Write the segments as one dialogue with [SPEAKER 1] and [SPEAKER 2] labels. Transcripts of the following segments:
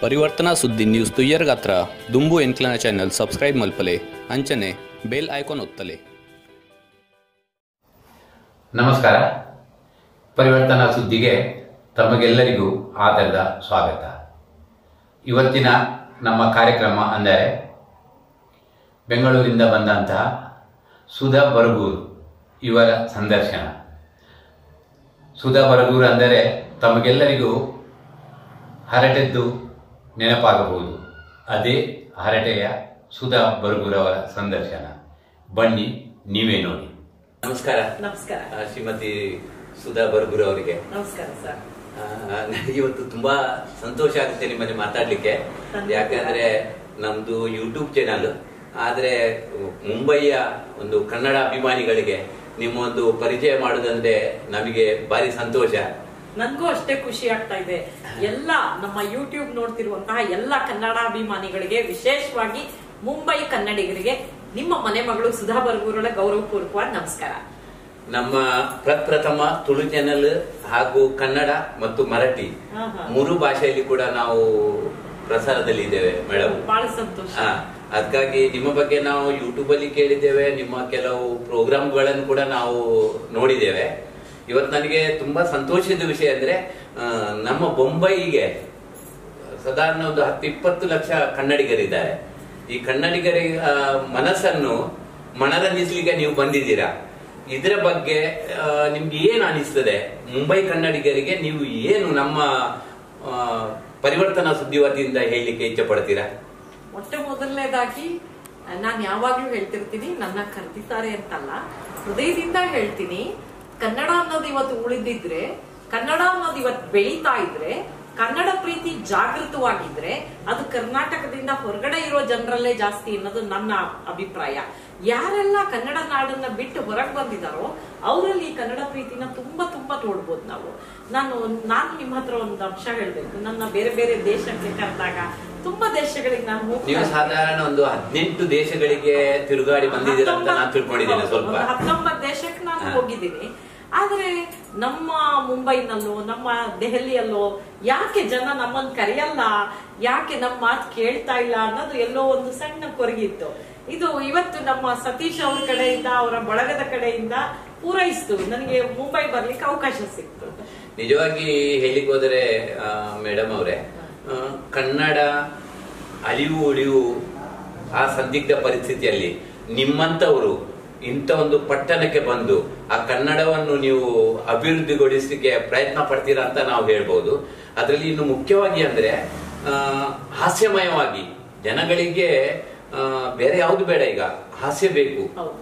[SPEAKER 1] ಪರಿವರ್ತನಾ ಸುದ್ದಿ ನ್ಯೂಸ್ ತುಯ್ಯರ್ ಗಾತ್ರ ದುಂಬು ಎಂಕ್ಲನ ಚಾನೆಲ್ ಸಬ್ಸ್ಕ್ರೈಬ್ ಮಲ್ಪಲೆ ಅಂಚನೆ ಬೇಲ್ ಐಕಾನ್ ಒತ್ತಲೆ
[SPEAKER 2] ನಮಸ್ಕಾರ ಪರಿವರ್ತನಾ ಸುದ್ದಿಗೆ ತಮಗೆಲ್ಲರಿಗೂ ಆದರದ ಸ್ವಾಗತ ಇವತ್ತಿನ ನಮ್ಮ ಕಾರ್ಯಕ್ರಮ ಅಂದರೆ ಬೆಂಗಳೂರಿಂದ ಬಂದಂತಹ ಸುಧಾ ಬರಗೂರು ಇವರ ಸಂದರ್ಶನ ಸುಧಾ ಬರಗೂರು ಅಂದರೆ ತಮಗೆಲ್ಲರಿಗೂ ಹರಟೆದ್ದು ನೆನಪಾಗಬಹುದು ಅದೇ ಹರಟೆಯ ಸುಧಾ ಬರಗೂರವರ ಸಂದರ್ಶನ ಬನ್ನಿ ನೀವೇ ನೋಡಿ ನಮಸ್ಕಾರ
[SPEAKER 3] ನಮಸ್ಕಾರ
[SPEAKER 2] ಆ, ಶ್ರೀಮತಿ ಸುಧಾ ಬರ್ಗುರು ಅವರಿಗೆ
[SPEAKER 3] ನಮಸ್ಕಾರ ಸರ್
[SPEAKER 2] ಆ, ನನಗೆ ಇವತ್ತು ತುಂಬಾ ಸಂತೋಷ ಆಗುತ್ತೆ ನಿಮ್ಮಲ್ಲಿ ಮಾತಾಡ್ಲಿಕ್ಕೆ
[SPEAKER 3] ಖಂಡಿತ.
[SPEAKER 2] ಯಾಕಂದ್ರೆ ನಮ್ದು ಯೂಟ್ಯೂಬ್ ಚಾನಲ್ ಆದ್ರೆ ಮುಂಬೈಯ ಒಂದು ಕನ್ನಡ ಅಭಿಮಾನಿಗಳಿಗೆ ನಿಮ್ಮ ಒಂದು ಪರಿಚಯ ಮಾಡುದಂದ್ರೆ ನಮಗೆ ಭಾರಿ ಸಂತೋಷ
[SPEAKER 3] ನನ್ಗೂ ಅಷ್ಟೇ ಖುಷಿ ಆಗ್ತಾ ಇದೆ ಎಲ್ಲ ನಮ್ಮ ಯೂಟ್ಯೂಬ್ ನೋಡ್ತಿರುವಂತಹ ಎಲ್ಲ ಕನ್ನಡಾಭಿಮಾನಿಗಳಿಗೆ ವಿಶೇಷವಾಗಿ ಮುಂಬೈ ಕನ್ನಡಿಗರಿಗೆ ನಿಮ್ಮ ಮನೆ ಮಗಳು ಸುಧಾ ಬರ್ಗೂರಳ ಗೌರವಪೂರ್ವಕವಾದ ನಮಸ್ಕಾರ
[SPEAKER 2] ನಮ್ಮ ಪ್ರಪ್ರಥಮ ತುಳು ಚಾನೆಲ್ ಹಾಗೂ ಕನ್ನಡ ಮತ್ತು ಮರಾಠಿ
[SPEAKER 3] ಹಾ, ಹಾ.
[SPEAKER 2] ಮೂರು ಭಾಷೆಯಲ್ಲಿ ಕೂಡ ನಾವು ಪ್ರಸಾರದಲ್ಲಿ ಇದ್ದೇವೆ ಮೇಡಮ್
[SPEAKER 3] ಬಹಳ ಸಂತೋಷ
[SPEAKER 2] ಹಾ ಅದಕ್ಕಾಗಿ ನಿಮ್ಮ ಬಗ್ಗೆ ನಾವು ಯೂಟ್ಯೂಬ್ ಅಲ್ಲಿ ಕೇಳಿದ್ದೇವೆ ನಿಮ್ಮ ಕೆಲವು ಪ್ರೋಗ್ರಾಮ್ಗಳನ್ನು ಕೂಡ ನಾವು ನೋಡಿದ್ದೇವೆ ಇವತ್ತು ನನಗೆ ತುಂಬಾ ಸಂತೋಷದ ವಿಷಯ ಅಂದ್ರೆ ಆ, ನಮ್ಮ ಬೊಂಬೈಗೆ ಸಾಧಾರಣ ಒಂದು ಹತ್ತು ಇಪ್ಪತ್ತು ಲಕ್ಷ ಕನ್ನಡಿಗರಿದ್ದಾರೆ ಈ ಕನ್ನಡಿಗರ ಆ, ಮನಸ್ಸನ್ನು ಮನರಂಜಿಸ್ಲಿಕ್ಕೆ ನೀವು ಬಂದಿದ್ದೀರಾ ಇದರ ಬಗ್ಗೆ ಆ, ನಿಮ್ಗೆ ಏನು ಅನಿಸ್ತದೆ ಮುಂಬೈ ಕನ್ನಡಿಗರಿಗೆ ನೀವು ಏನು ನಮ್ಮ ಆ, ಪರಿವರ್ತನಾ ಸುದ್ದಿ ವತಿಯಿಂದ ಹೇಳಲಿಕ್ಕೆ ಇಚ್ಛೆ ಪಡ್ತೀರಾ
[SPEAKER 3] ಮೊಟ್ಟ ಮೊದಲನೇದಾಗಿ ನಾನು ಯಾವಾಗ್ಲೂ ಹೇಳ್ತಿರ್ತೀನಿ ನನ್ನ ಕರೆದಿದ್ದಾರೆ ಅಂತಲ್ಲ ಹೃದಯದಿಂದ ಹೇಳ್ತೀನಿ ಕನ್ನಡ ಅನ್ನೋದು ಇವತ್ತು ಉಳಿದಿದ್ರೆ ಕನ್ನಡ ಅನ್ನೋದು ಇವತ್ತು ಬೆಳೀತಾ ಇದ್ರೆ ಕನ್ನಡ ಪ್ರೀತಿ ಜಾಗೃತವಾಗಿದ್ರೆ ಅದು ಕರ್ನಾಟಕದಿಂದ ಹೊರಗಡೆ ಇರೋ ಜನರಲ್ಲೇ ಜಾಸ್ತಿ ಅನ್ನೋದು ನನ್ನ ಅಭಿಪ್ರಾಯ ಯಾರೆಲ್ಲ ಕನ್ನಡ ನಾಡನ್ನ ಬಿಟ್ಟು ಹೊರಗೆ ಬಂದಿದಾರೋ ಅವರಲ್ಲಿ ಈ ಕನ್ನಡ ಪ್ರೀತಿನ ತುಂಬಾ ತುಂಬಾ ನೋಡ್ಬೋದು ನಾವು ನಾನು ನಾನು ನಿಮ್ಮ ಹತ್ರ ಒಂದು ಅಂಶ ಹೇಳ್ಬೇಕು ನನ್ನ ಬೇರೆ ಬೇರೆ ದೇಶಕ್ಕೆ ಕರೆದಾಗ ತುಂಬಾ ದೇಶಗಳಿಗೆ ನಾನು ಹೋಗ್ತಾ
[SPEAKER 2] ನೀವು
[SPEAKER 3] ಇರ್ತೀನಿ.
[SPEAKER 2] ಸಾಧಾರಣ ಒಂದು ಹದಿನೆಂಟು ದೇಶಗಳಿಗೆ ತಿರುಗಾಡಿ ಬಂದಿದ್ದೀರಾ ಅಂತ ನಾನು ತಿಳ್ಕೊಂಡಿದ್ದೇನೆ ಸ್ವಲ್ಪ
[SPEAKER 3] ಒಂದು ಹತ್ತೊಂಬತ್ತು ದೇಶಕ್ಕೆ ನಾನು
[SPEAKER 2] ಹಾ.
[SPEAKER 3] ಹೋಗಿದ್ದೀನಿ ಆದ್ರೆ ನಮ್ಮ ಮುಂಬೈನಲ್ಲೋ ನಮ್ಮ ದೆಹಲಿಯಲ್ಲೋ ಯಾಕೆ ಜನ ನಮ್ಮನ್ನ ಕರೆಯಲ್ಲ ಯಾಕೆ ನಮ್ಮ ಮಾತು ಕೇಳ್ತಾ ಇಲ್ಲ ಅನ್ನೋದು ಎಲ್ಲೋ ಒಂದು ಸಣ್ಣ ಕೊರಗಿತ್ತು ಇದು ಇವತ್ತು ನಮ್ಮ ಸತೀಶ್ ಅವ್ರ ಕಡೆಯಿಂದ ಅವರ ಬಳಗದ ಕಡೆಯಿಂದ ಪೂರೈಸ್ತು ನನಗೆ ಮುಂಬೈ ಬರ್ಲಿಕ್ಕೆ ಅವಕಾಶ ಸಿಕ್ತು
[SPEAKER 2] ನಿಜವಾಗಿ ಹೇಳಿಕ್ ಹೋದರೆ ಮೇಡಮ್ ಅವರೇ ಆ, ಕನ್ನಡ ಅಳಿವು ಉಳಿವು ಆ ಸಂದಿಗ್ಧ ಪರಿಸ್ಥಿತಿಯಲ್ಲಿ ನಿಮ್ಮಂತವರು ಇಂಥ ಒಂದು ಪಟ್ಟಣಕ್ಕೆ ಬಂದು ಆ ಕನ್ನಡವನ್ನು ನೀವು ಅಭಿವೃದ್ಧಿಗೊಳಿಸಲಿಕ್ಕೆ ಪ್ರಯತ್ನ ಪಡ್ತೀರಾ ಅಂತ ನಾವು ಹೇಳ್ಬೋದು ಅದರಲ್ಲಿ ಇನ್ನು ಮುಖ್ಯವಾಗಿ ಅಂದ್ರೆ ಆ, ಹಾಸ್ಯಮಯವಾಗಿ ಜನಗಳಿಗೆ ಆ, ಬೇರೆ ಯಾವುದು ಬೇಡ ಈಗ ಹಾಸ್ಯ ಬೇಕು
[SPEAKER 3] ಹೌದು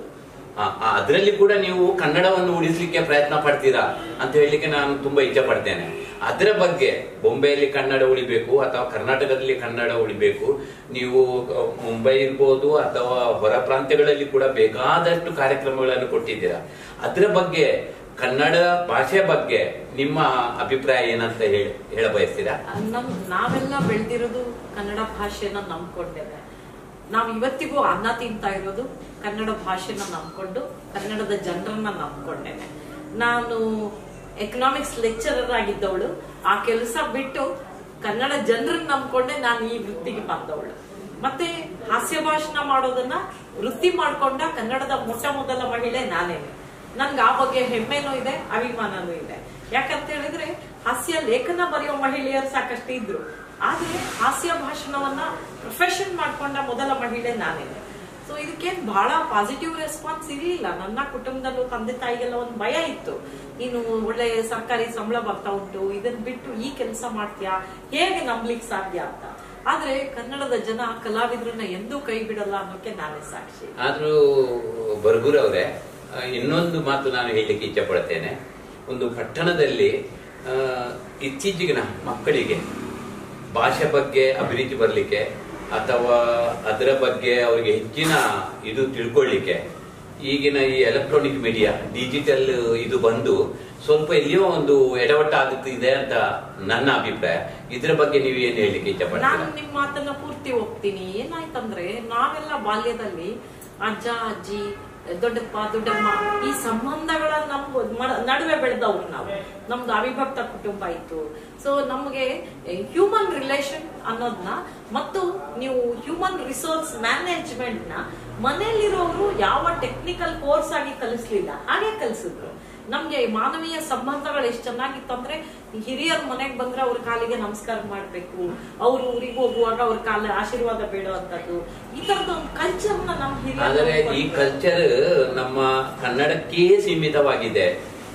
[SPEAKER 2] ಅದರಲ್ಲಿ ಕೂಡ ನೀವು ಕನ್ನಡವನ್ನು ಉಳಿಸ್ಲಿಕ್ಕೆ ಪ್ರಯತ್ನ ಪಡ್ತೀರಾ ಅಂತ ಹೇಳಲಿಕ್ಕೆ ನಾನು ತುಂಬಾ ಇಚ್ಛೆ ಪಡ್ತೇನೆ ಅದರ ಬಗ್ಗೆ ಬೊಂಬೆಯಲ್ಲಿ ಕನ್ನಡ ಉಳಿಬೇಕು ಅಥವಾ ಕರ್ನಾಟಕದಲ್ಲಿ ಕನ್ನಡ ಉಳಿಬೇಕು ನೀವು ಅಹ್, ಮುಂಬೈ ಇರ್ಬೋದು ಅಥವಾ ಹೊರ ಪ್ರಾಂತ್ಯಗಳಲ್ಲಿ ಕೂಡ ಬೇಕಾದಷ್ಟು ಕಾರ್ಯಕ್ರಮಗಳನ್ನು ಕೊಟ್ಟಿದ್ದೀರಾ ಅದರ ಬಗ್ಗೆ ಕನ್ನಡ ಭಾಷೆ ಬಗ್ಗೆ ನಿಮ್ಮ ಅಭಿಪ್ರಾಯ ಏನಂತ ಹೇಳಿ ಹೇಳ ಬಯಸ್ತೀರಾ
[SPEAKER 3] ನಮ್ ನಾವೆಲ್ಲ ಬೆಳೆದಿರೋದು ಕನ್ನಡ ಭಾಷೆನ ನಂಬ್ಕೊಂಡೇವೆ ನಾವು ಇವತ್ತಿಗೂ ಅನ್ನ ತಿಂತಾ ಇರೋದು ಕನ್ನಡ ಭಾಷೆನ ನಂಬ್ಕೊಂಡು ಕನ್ನಡದ ಜನರನ್ನ ನಂಬ್ಕೊಂಡೇನೆ ನಾನು ಎಕನಾಮಿಕ್ಸ್ ಲೆಕ್ಚರರ್ ಆಗಿದ್ದವಳು ಆ ಕೆಲಸ ಬಿಟ್ಟು ಕನ್ನಡ ಜನರನ್ನ ನಂಬ್ಕೊಂಡೆ ನಾನು ಈ ವೃತ್ತಿಗೆ ಬಂದವಳು ಮತ್ತೆ ಹಾಸ್ಯ ಭಾಷಣ ಮಾಡೋದನ್ನ ವೃತ್ತಿ ಮಾಡ್ಕೊಂಡ ಕನ್ನಡದ ಮೊಟ್ಟ ಮೊದಲ ಮಹಿಳೆ ನಾನೇನೆ ನನ್ಗೆ ಆ ಬಗ್ಗೆ ಹೆಮ್ಮೆನೂ ಇದೆ ಅಭಿಮಾನನೂ ಇದೆ ಯಾಕಂತ ಹೇಳಿದ್ರೆ ಹಾಸ್ಯ ಲೇಖನ ಬರೆಯೋ ಮಹಿಳೆಯರು ಸಾಕಷ್ಟು ಇದ್ರು ಆದ್ರೆ ಹಾಸ್ಯ ಭಾಷಣವನ್ನ ಪ್ರೊಫೆಷನ್ ಮಾಡ್ಕೊಂಡ ಮೊದಲ ಮಹಿಳೆ ನಾನೇನೆ ಸೊ ಇದಕ್ಕೇನ್ ಬಹಳ ಪಾಸಿಟಿವ್ ರೆಸ್ಪಾನ್ಸ್ ಇರಲಿಲ್ಲ ನನ್ನ ಕುಟುಂಬದಲ್ಲೂ ತಂದೆ ತಾಯಿಗೆಲ್ಲ ಒಂದು ಭಯ ಇತ್ತು ನೀನು ಒಳ್ಳೆ ಸರ್ಕಾರಿ ಸಂಬಳ ಬರ್ತಾ ಉಂಟು ಇದನ್ ಬಿಟ್ಟು ಈ ಕೆಲಸ ಮಾಡ್ತೀಯಾ ಹೇಗೆ ನಂಬ್ಲಿಕ್ಕೆ ಸಾಧ್ಯ ಅಂತ ಆದ್ರೆ ಕನ್ನಡದ ಜನ ಕಲಾವಿದ್ರನ್ನ ಎಂದೂ ಕೈ ಬಿಡಲ್ಲ ಅನ್ನೋಕೆ ನಾನೇ ಸಾಕ್ಷಿ
[SPEAKER 2] ಆದ್ರೂ ಬರ್ಗೂರ್ ಅವರೇ ಆ, ಇನ್ನೊಂದು ಮಾತು ನಾನು ಹೇಳಲಿಕ್ಕೆ ಇಚ್ಛೆ ಪಡ್ತೇನೆ ಒಂದು ಪಟ್ಟಣದಲ್ಲಿ ಆ, ಇತ್ತೀಚೆಗಿನ ಮಕ್ಕಳಿಗೆ ಭಾಷೆ ಬಗ್ಗೆ ಅಭಿರುಚಿ ಬರಲಿಕ್ಕೆ ಅಥವಾ ಅದರ ಬಗ್ಗೆ ಅವರಿಗೆ ಹೆಚ್ಚಿನ ಇದು ತಿಳ್ಕೊಳ್ಳಿಕ್ಕೆ ಈಗಿನ ಈ ಎಲೆಕ್ಟ್ರಾನಿಕ್ ಮೀಡಿಯಾ ಡಿಜಿಟಲ್ ಇದು ಬಂದು ಸ್ವಲ್ಪ ಎಲ್ಲಿಯೋ ಒಂದು ಎಡವಟ್ಟ ಆಗುತ್ತಿದೆ ಅಂತ ನನ್ನ ಅಭಿಪ್ರಾಯ ಇದರ ಬಗ್ಗೆ ನೀವು ಏನು ಹೇಳಲಿಕ್ಕೆ
[SPEAKER 3] ನಾನು
[SPEAKER 2] ಇಷ್ಟಪಡ್ತೀರಾ
[SPEAKER 3] ನಿಮ್ ಮಾತನ್ನ ಪೂರ್ತಿ ಒಪ್ತೀನಿ ಏನಾಯ್ತಂದ್ರೆ ನಾವೆಲ್ಲ ಬಾಲ್ಯದಲ್ಲಿ ಅಜ್ಜ ಅಜ್ಜಿ ದೊಡ್ಡಪ್ಪ ದೊಡ್ಡಮ್ಮ ಈ ಸಂಬಂಧಗಳ ನಮ್ ಮ- ನಡುವೆ ಬೆಳೆದವ್ರು ನಾವು ನಮ್ದು ಅವಿಭಕ್ತ ಕುಟುಂಬ ಇತ್ತು ಸೊ ನಮ್ಗೆ ಹ್ಯೂಮನ್ ರಿಲೇಷನ್ ಅನ್ನೋದನ್ನ ಮತ್ತು ನೀವು ಹ್ಯೂಮನ್ ರಿಸೋರ್ಸ್ ಮ್ಯಾನೇಜ್ಮೆಂಟ್ ನ ಮನೆಯಲ್ಲಿರೋರು ಯಾವ ಟೆಕ್ನಿಕಲ್ ಕೋರ್ಸ್ ಆಗಿ ಕಲಿಸ್ಲಿಲ್ಲ ಹಾಗೆ ಕಲಿಸಿದ್ರು ನಮ್ಗೆ ಮಾನವೀಯ ಸಂಬಂಧಗಳು ಎಷ್ಟು ಚೆನ್ನಾಗಿತ್ತು ಅಂದ್ರೆ ಹಿರಿಯರ್ ಮನೆಗ್ ಬಂದ್ರೆ ಅವ್ರ ಕಾಲಿಗೆ ನಮಸ್ಕಾರ ಮಾಡ್ಬೇಕು ಅವ್ರ ಊರಿಗೆ ಹೋಗುವಾಗ ಅವ್ರ ಕಾಲ ಆಶೀರ್ವಾದ ಬೇಡುವಂತದ್ದು ಈ ತರದ ಒಂದು ಕಲ್ಚರ್ ನ ನಮ್
[SPEAKER 2] ಆದರೆ ಈ
[SPEAKER 3] ಹಿರಿಯರು
[SPEAKER 2] ಕಲ್ಚರ್ ನಮ್ಮ ಕನ್ನಡಕ್ಕೇ ಸೀಮಿತವಾಗಿದೆ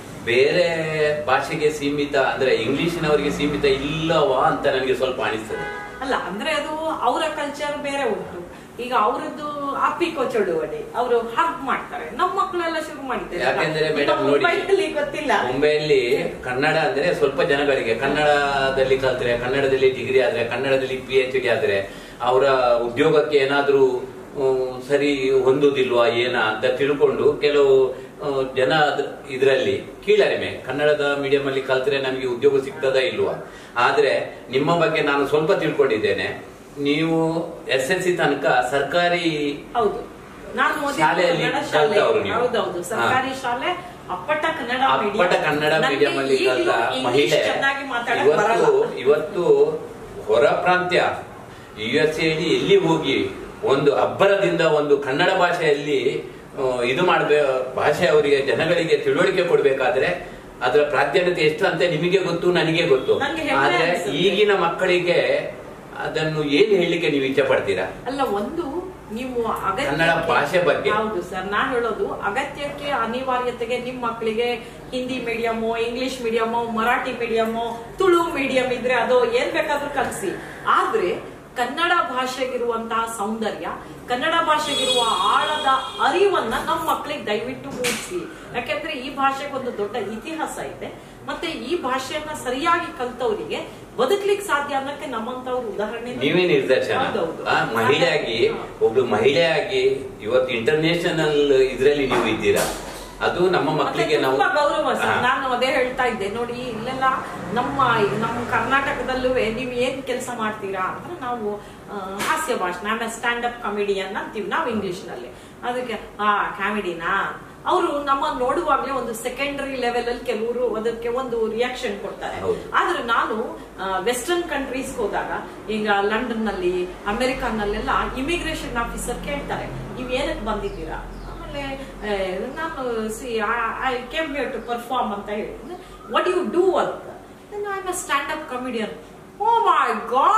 [SPEAKER 2] ಬೇರೆ ಭಾಷೆಗೆ ಸೀಮಿತ ಅಂದ್ರೆ ಇಂಗ್ಲಿಷಿನವರಿಗೆ ಸೀಮಿತ ಇಲ್ಲವಾ ಅಂತ ನನಗೆ ಸ್ವಲ್ಪ ಅನಿಸ್ತದೆ
[SPEAKER 3] ಅಲ್ಲ ಅಂದ್ರೆ ಅದು ಅವರ ಕಲ್ಚರ್ ಬೇರೆ ಉಂಟು ಈಗ ಅವರದ್ದು ಅಪ್ಪಿಕೋ ಚಳುವಳಿ ಅವರು ಹಗ್ ಮಾಡ್ತಾರೆ ನಮ್ಮ ಮಕ್ಕಳೆಲ್ಲ ಶುರು ಮಾಡಿದ್ದಾರೆ
[SPEAKER 2] ಯಾಕೆಂದ್ರೆ
[SPEAKER 3] ಈಗ
[SPEAKER 2] ಮೇಡಮ್ ನೋಡಿ
[SPEAKER 3] ಮುಂಬೈಯಲ್ಲಿ ಗೊತ್ತಿಲ್ಲ
[SPEAKER 2] ಮುಂಬೈಯಲ್ಲಿ ಕನ್ನಡ ಅಂದ್ರೆ ಸ್ವಲ್ಪ ಜನಗಳಿಗೆ ಕನ್ನಡದಲ್ಲಿ ಕಲ್ತ್ರೆ ಕನ್ನಡದಲ್ಲಿ ಡಿಗ್ರಿ ಆದ್ರೆ ಕನ್ನಡದಲ್ಲಿ ಪಿ ಎಚ್ ಡಿ ಆದ್ರೆ ಅವರ ಉದ್ಯೋಗಕ್ಕೆ ಏನಾದ್ರೂ ಹ್ಮ್, ಸರಿ ಹೊಂದುದಿಲ್ವಾ ಏನ ಅಂತ ತಿಳ್ಕೊಂಡು ಕೆಲವು ಆ, ಜನ ಅದ್- ಇದ್ರಲ್ಲಿ ಕೀಳರಿಮೆ ಕನ್ನಡದ ಮೀಡಿಯಂ ಅಲ್ಲಿ ಕಲ್ತ್ರೆ ನಮಗೆ ಉದ್ಯೋಗ ಸಿಗ್ತದಾ ಇಲ್ವಾ ಆದ್ರೆ ನಿಮ್ಮ ಬಗ್ಗೆ ನಾನು ಸ್ವಲ್ಪ ತಿಳ್ಕೊಂಡಿದ್ದೇನೆ ನೀವು ಎಸ್ ಎಲ್ ಸಿ ತನಕ ಸರ್ಕಾರಿ
[SPEAKER 3] ಹೌದು ನಾನು ಓದಿದ್ದು
[SPEAKER 2] ಶಾಲೆಯಲ್ಲಿ
[SPEAKER 3] ಕನ್ನಡ ಶಾಲೆ
[SPEAKER 2] ಕಲ್ತವ್ರು ನೀವು.
[SPEAKER 3] ಹೌದೌದು ಸರ್ಕಾರಿ ಶಾಲೆ ಅಪ್ಪಟ ಕನ್ನಡ medium.
[SPEAKER 2] ಅಪ್ಪಟ ಕನ್ನಡ
[SPEAKER 3] ನನ್ಗೆ
[SPEAKER 2] ಮೀಡಿಯಂ ಅಲ್ಲಿ
[SPEAKER 3] ಈಗ್ಲೂ
[SPEAKER 2] ಕಲಿತ
[SPEAKER 3] English
[SPEAKER 2] ಮಹಿಳೆ
[SPEAKER 3] ಚೆನ್ನಾಗಿ ಮಾತಾಡಕ್
[SPEAKER 2] ಇವತ್ತು
[SPEAKER 3] ಬರಲ್ಲ
[SPEAKER 2] ಇವತ್ತು ಹೊರ ಪ್ರಾಂತ್ಯ ಯು ಎಸ್ ಎಲ್ಲಿ ಎಲ್ಲಿ ಹೋಗಿ ಒಂದು ಅಬ್ಬರದಿಂದ ಒಂದು ಕನ್ನಡ ಭಾಷೆಯಲ್ಲಿ ಆ, ಇದು ಮಾಡಬೇ ಭಾಷೆ ಅವರಿಗೆ ಜನಗಳಿಗೆ ತಿಳುವಳಿಕೆ ಕೊಡ್ಬೇಕಾದ್ರೆ ಅದರ ಪ್ರಾಧಾನ್ಯತೆ ಎಷ್ಟು ಅಂತ ನಿಮಗೆ ಗೊತ್ತು ನನಗೆ ಗೊತ್ತು
[SPEAKER 3] ನನ್ಗೆ ಹೆಮ್ಮೆ
[SPEAKER 2] ಆದ್ರೆ
[SPEAKER 3] ಅನ್ಸುತ್ತೆ.
[SPEAKER 2] ಈಗಿನ ಮಕ್ಕಳಿಗೆ ಅದನ್ನು ಏನ್ ಹೇಳಲಿಕ್ಕೆ ನೀವು ಇಚ್ಛೆ ಪಡ್ತೀರಾ
[SPEAKER 3] ಅಲ್ಲ ಒಂದು ನೀವು ಅಗತ್ಯಕ್ಕೆ-
[SPEAKER 2] ಕನ್ನಡ ಭಾಷೆ ಬಗ್ಗೆ.
[SPEAKER 3] ಹೌದು ಸರ್ ನಾ ಹೇಳೋದು ಅಗತ್ಯಕ್ಕೆ ಅನಿವಾರ್ಯತೆಗೆ ನಿಮ್ ಮಕ್ಕಳಿಗೆ ಹಿಂದಿ ಮೀಡಿಯಮೋ ಇಂಗ್ಲಿಷ್ ಮೀಡಿಯಮೋ ಮರಾಠಿ ಮೀಡಿಯಮೋ ತುಳು ಮೀಡಿಯಂ ಇದ್ರೆ ಅದು ಏನ್ ಬೇಕಾದ್ರೂ ಕಲಿಸಿ ಆದ್ರೆ ಕನ್ನಡ ಭಾಷೆಗಿರುವಂತಹ ಸೌಂದರ್ಯ ಕನ್ನಡ ಭಾಷೆಗಿರುವ ಆಳದ ಅರಿವನ್ನ ನಮ್ಮ ಮಕ್ಕಳಿಗೆ ದಯವಿಟ್ಟು ಮೂಡಿಸಿ ಯಾಕೆಂದ್ರೆ ಈ ಭಾಷೆಗೆ ಒಂದು ದೊಡ್ಡ ಇತಿಹಾಸ ಇದೆ ಮತ್ತೆ ಈ ಭಾಷೆಯನ್ನ ಸರಿಯಾಗಿ ಕಲ್ತವರಿಗೆ ಬದುಕ್ಲಿಕ್ಕೆ ಸಾಧ್ಯ ಅನ್ನಕ್ಕೆ ನಮ್ಮಂತವ್ರು ಉದಾಹರಣೆ
[SPEAKER 2] ನೀವೇ ನಿರ್ದೇಶನ
[SPEAKER 3] ಹೌದೌದು.
[SPEAKER 2] ಆ, ಮಹಿಳೆಯಾಗಿ ಒಬ್ಳು ಮಹಿಳೆಯಾಗಿ ಇವತ್ತು ಇಂಟರ್ನ್ಯಾಷನಲ್ ಇದ್ರಲ್ಲಿ ನೀವು ಇದ್ದೀರಾ ಅದು ನಮ್ಮ
[SPEAKER 3] ಮತ್ತೆ
[SPEAKER 2] ಮಕ್ಕಳಿಗೆ ನಾವು
[SPEAKER 3] ತುಂಬಾ ಗೌರವ ಸರ್
[SPEAKER 2] ಹಾ.
[SPEAKER 3] ನಾನು ಅದೇ ಹೇಳ್ತಾ ಇದ್ದೆ ನೋಡಿ ಇಲ್ಲೆಲ್ಲ ನಮ್ಮ ನಮ್ಮ ಕರ್ನಾಟಕದಲ್ಲೂ ನೀವು ಏನ್ ಕೆಲಸ ಮಾಡ್ತೀರಾ ಅಂದ್ರೆ ನಾವು ಆ, ಹಾಸ್ಯ ಭಾಷಣ ಆಮೇಲೆ ಸ್ಟ್ಯಾಂಡ್ ಅಪ್ ಕಾಮಿಡಿಯನ್ ಅಂತೀವಿ ನಾವು ಇಂಗ್ಲಿಷ್ ನಲ್ಲಿ ಅದಕ್ಕೆ ಆ ಕಾಮಿಡಿನಾ ಅವರು ನಮ್ಮ ನೋಡುವಾಗ್ಲೇ ಒಂದು ಸೆಕೆಂಡರಿ ಲೆವೆಲ್ ಅಲ್ಲಿ ಕೆಲವರು ಅದಕ್ಕೆ ಒಂದು ರಿಯಾಕ್ಷನ್ ಕೊಡ್ತಾರೆ
[SPEAKER 2] ಹೌದು.
[SPEAKER 3] ಆದ್ರೆ ನಾನು ವೆಸ್ಟರ್ನ್ ಕಂಟ್ರೀಸ್ ಹೋದಾಗ ಈಗ ಲಂಡನ್ ನಲ್ಲಿ ಅಮೆರಿಕನ್ನಲ್ಲೆಲ್ಲ ಇಮಿಗ್ರೇಷನ್ ಆಫೀಸರ್ ಕೇಳ್ತಾರೆ ನೀವ್ ಏನಕ್ಕೆ ಬಂದಿದ್ದೀರಾ ಆಮೇಲೆ ಆ, ನಾನು see I came here to perform ಅಂತ ಹೇಳಿ ವಾಟ್ ಯು ಡೂ ಅಂತ I am stand up comedian oh my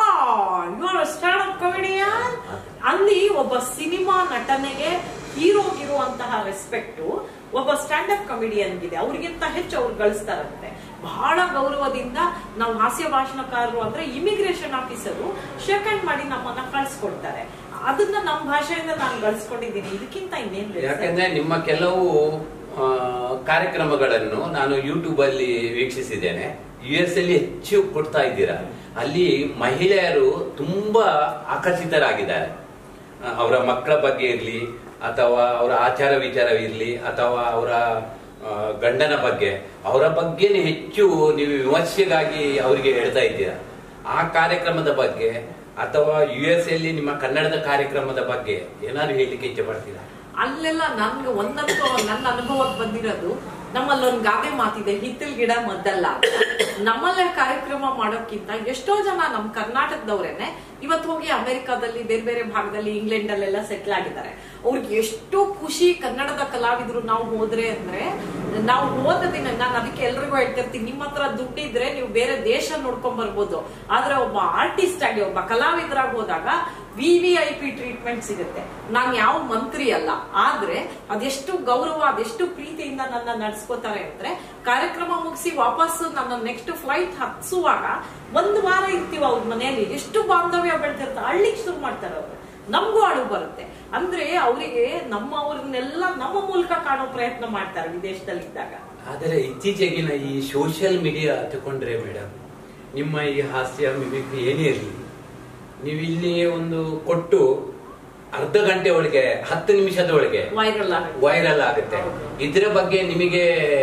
[SPEAKER 3] god you are stand up comedian ಅಲ್ಲಿ ಒಬ್ಬ ಸಿನಿಮಾ ನಟನೆಗೆ ಹೀರೋಗಿರುವಂತಹ ರೆಸ್ಪೆಕ್ಟ್ ಒಬ್ಬ ಸ್ಟ್ಯಾಂಡ್ ಅಪ್ ಕಮಿಡಿಯನ್ಗಿದೆ ಅವ್ರಿಗಿಂತ ಹೆಚ್ಚು ಅವ್ರು ಗಳಿಸ್ತಾರಂತೆ ಬಹಳ ಗೌರವದಿಂದ ನಾವು ಹಾಸ್ಯ ಭಾಷಣಕಾರರು ಅಂದ್ರೆ ಇಮಿಗ್ರೇಷನ್ ಆಫೀಸರು ಶೇಕಂಡ್ ಮಾಡಿ ನಮ್ಮನ್ನ ಕಳ್ಸಿಕೊಡ್ತಾರೆ ಅದನ್ನ ನಮ್ಮ ಭಾಷೆಯಿಂದ ನಾನು ಗಳಿಸ್ಕೊಂಡಿದ್ದೀನಿ ಇದಕ್ಕಿಂತ ಇನ್ನೇನ್ ಬೇಕು ಸರ್?
[SPEAKER 2] ಯಾಕಂದ್ರೆ ನಿಮ್ಮ ಕೆಲವು ಆ, ಕಾರ್ಯಕ್ರಮಗಳನ್ನು ನಾನು ಯೂಟ್ಯೂಬ್ ಅಲ್ಲಿ ವೀಕ್ಷಿಸಿದ್ದೇನೆ ಯು ಎಸ್ ಅಲ್ಲಿ ಹೆಚ್ಚು ಕೊಡ್ತಾ ಇದ್ದೀರಾ ಅಲ್ಲಿ ಮಹಿಳೆಯರು ತುಂಬಾ ಆಕರ್ಷಿತರಾಗಿದ್ದಾರೆ ಆ, ಅವರ ಮಕ್ಕಳ ಬಗ್ಗೆ ಇರಲಿ ಅಥವಾ ಅವರ ಆಚಾರ ವಿಚಾರ ಇರಲಿ ಅಥವಾ ಅವರ ಆ, ಗಂಡನ ಬಗ್ಗೆ ಅವರ ಬಗ್ಗೆನೇ ಹೆಚ್ಚು ನೀವು ವಿಮರ್ಶೆಗಾಗಿ ಅವರಿಗೆ ಹೇಳ್ತಾ ಇದ್ದೀರಾ ಆ ಕಾರ್ಯಕ್ರಮದ ಬಗ್ಗೆ ಅಥವಾ ಯು ಎಸ್ ಅಲ್ಲಿ ನಿಮ್ಮ ಕನ್ನಡದ ಕಾರ್ಯಕ್ರಮದ ಬಗ್ಗೆ ಏನಾದ್ರು ಹೇಳಲಿಕ್ಕೆ ಇಚ್ಛೆ ಪಡ್ತೀರಾ
[SPEAKER 3] ಅಲ್ಲೆಲ್ಲ ನನ್ಗೆ ಒಂದಂತೂ ನನ್ನ ಅನುಭವಕ್ಕೆ ಬಂದಿರೋದು ನಮ್ಮಲ್ಲಿ ಒಂದು ಗಾದೆ ಮಾತಿದೆ ಹಿತ್ತಲ್ ಗಿಡ ಮದ್ದಲ್ಲ ಅಂತ. ನಮ್ಮಲ್ಲೇ ಕಾರ್ಯಕ್ರಮ ಮಾಡೋಕ್ಕಿಂತ ಎಷ್ಟೋ ಜನ ನಮ್ಮ ಕರ್ನಾಟಕದವ್ರೇನೆ ಇವತ್ತು ಹೋಗಿ ಅಮೆರಿಕಾದಲ್ಲಿ ಬೇರೆ ಬೇರೆ ಭಾಗದಲ್ಲಿ ಇಂಗ್ಲೆಂಡ್ ಅಲ್ಲೆಲ್ಲ ಸೆಟ್ಲ್ ಆಗಿದ್ದಾರೆ ಅವ್ರಿಗೆ ಎಷ್ಟು ಖುಷಿ ಕನ್ನಡದ ಕಲಾವಿದರು ನಾವು ಹೋದ್ರೆ ಅಂದ್ರೆ ನಾವು ಹೋದ ದಿನ ನಾನು ಅದಕ್ಕೆ ಎಲ್ರಿಗೂ ಹೇಳ್ತಿರ್ತೀನಿ ನಿಮ್ಮ ಹತ್ರ ದುಡ್ಡಿದ್ರೆ ನೀವು ಬೇರೆ ದೇಶ ನೋಡ್ಕೊಂಡ್ ಬರ್ಬೋದು ಆದ್ರೆ ಒಬ್ಬ ಆರ್ಟಿಸ್ಟ್ ಆಗಿ ಒಬ್ಬ ಕಲಾವಿದರಾಗಿ ಹೋದಾಗ V V I P treatment ಸಿಗುತ್ತೆ ನಾನು ಯಾವ ಮಂತ್ರಿ ಅಲ್ಲ ಆದ್ರೆ ಅದೆಷ್ಟು ಗೌರವ ಅದೆಷ್ಟು ಪ್ರೀತಿಯಿಂದ ನನ್ನ ನಡೆಸ್ಕೋತಾರೆ ಅಂದ್ರೆ ಕಾರ್ಯಕ್ರಮ ಮುಗಿಸಿ ವಾಪಸ್ ನನ್ನ ನೆಕ್ಸ್ಟ್ ಫ್ಲೈಟ್ ಹತ್ಸುವಾಗ ಒಂದು ವಾರ ಇರ್ತೀವಿ ಅವ್ರ ಮನೆಯಲ್ಲಿ ಎಷ್ಟು ಬಾಂಧವ್ಯ ಬೆಳೆದಿರ್ತಾರೆ ಅಳ್ಳಿಕ್ ಶುರು ಮಾಡ್ತಾರೆ ಅವರು ನಮಗೂ ಅಳು ಬರುತ್ತೆ ಅಂದ್ರೆ ಅವರಿಗೆ ನಮ್ಮವ್ರನ್ನೆಲ್ಲ ನಮ್ಮ ಮೂಲಕ ಕಾಣೋ ಪ್ರಯತ್ನ ಮಾಡ್ತಾರೆ ವಿದೇಶದಲ್ಲಿ ಇದ್ದಾಗ
[SPEAKER 2] ಆದರೆ ಇತ್ತೀಚೆಗಿನ ಈ ಸೋಷಿಯಲ್ ಮೀಡಿಯಾ ತಗೊಂಡ್ರೆ ಮೇಡಮ್ ನಿಮ್ಮ ಈ ಹಾಸ್ಯ ಮಿಮಿಕ್ರಿ ಏನೇ ಇರಲಿ ನೀವು ಇಲ್ಲಿ ಒಂದು ಕೊಟ್ಟು ಅರ್ಧ ಗಂಟೆ ಒಳಗೆ ಹತ್ತು ನಿಮಿಷದ ಒಳಗೆ
[SPEAKER 3] ವೈರಲ್ ಆಗುತ್ತೆ
[SPEAKER 2] ವೈರಲ್ ಆಗುತ್ತೆ ಇದ್ರ ಬಗ್ಗೆ ನಿಮಗೆ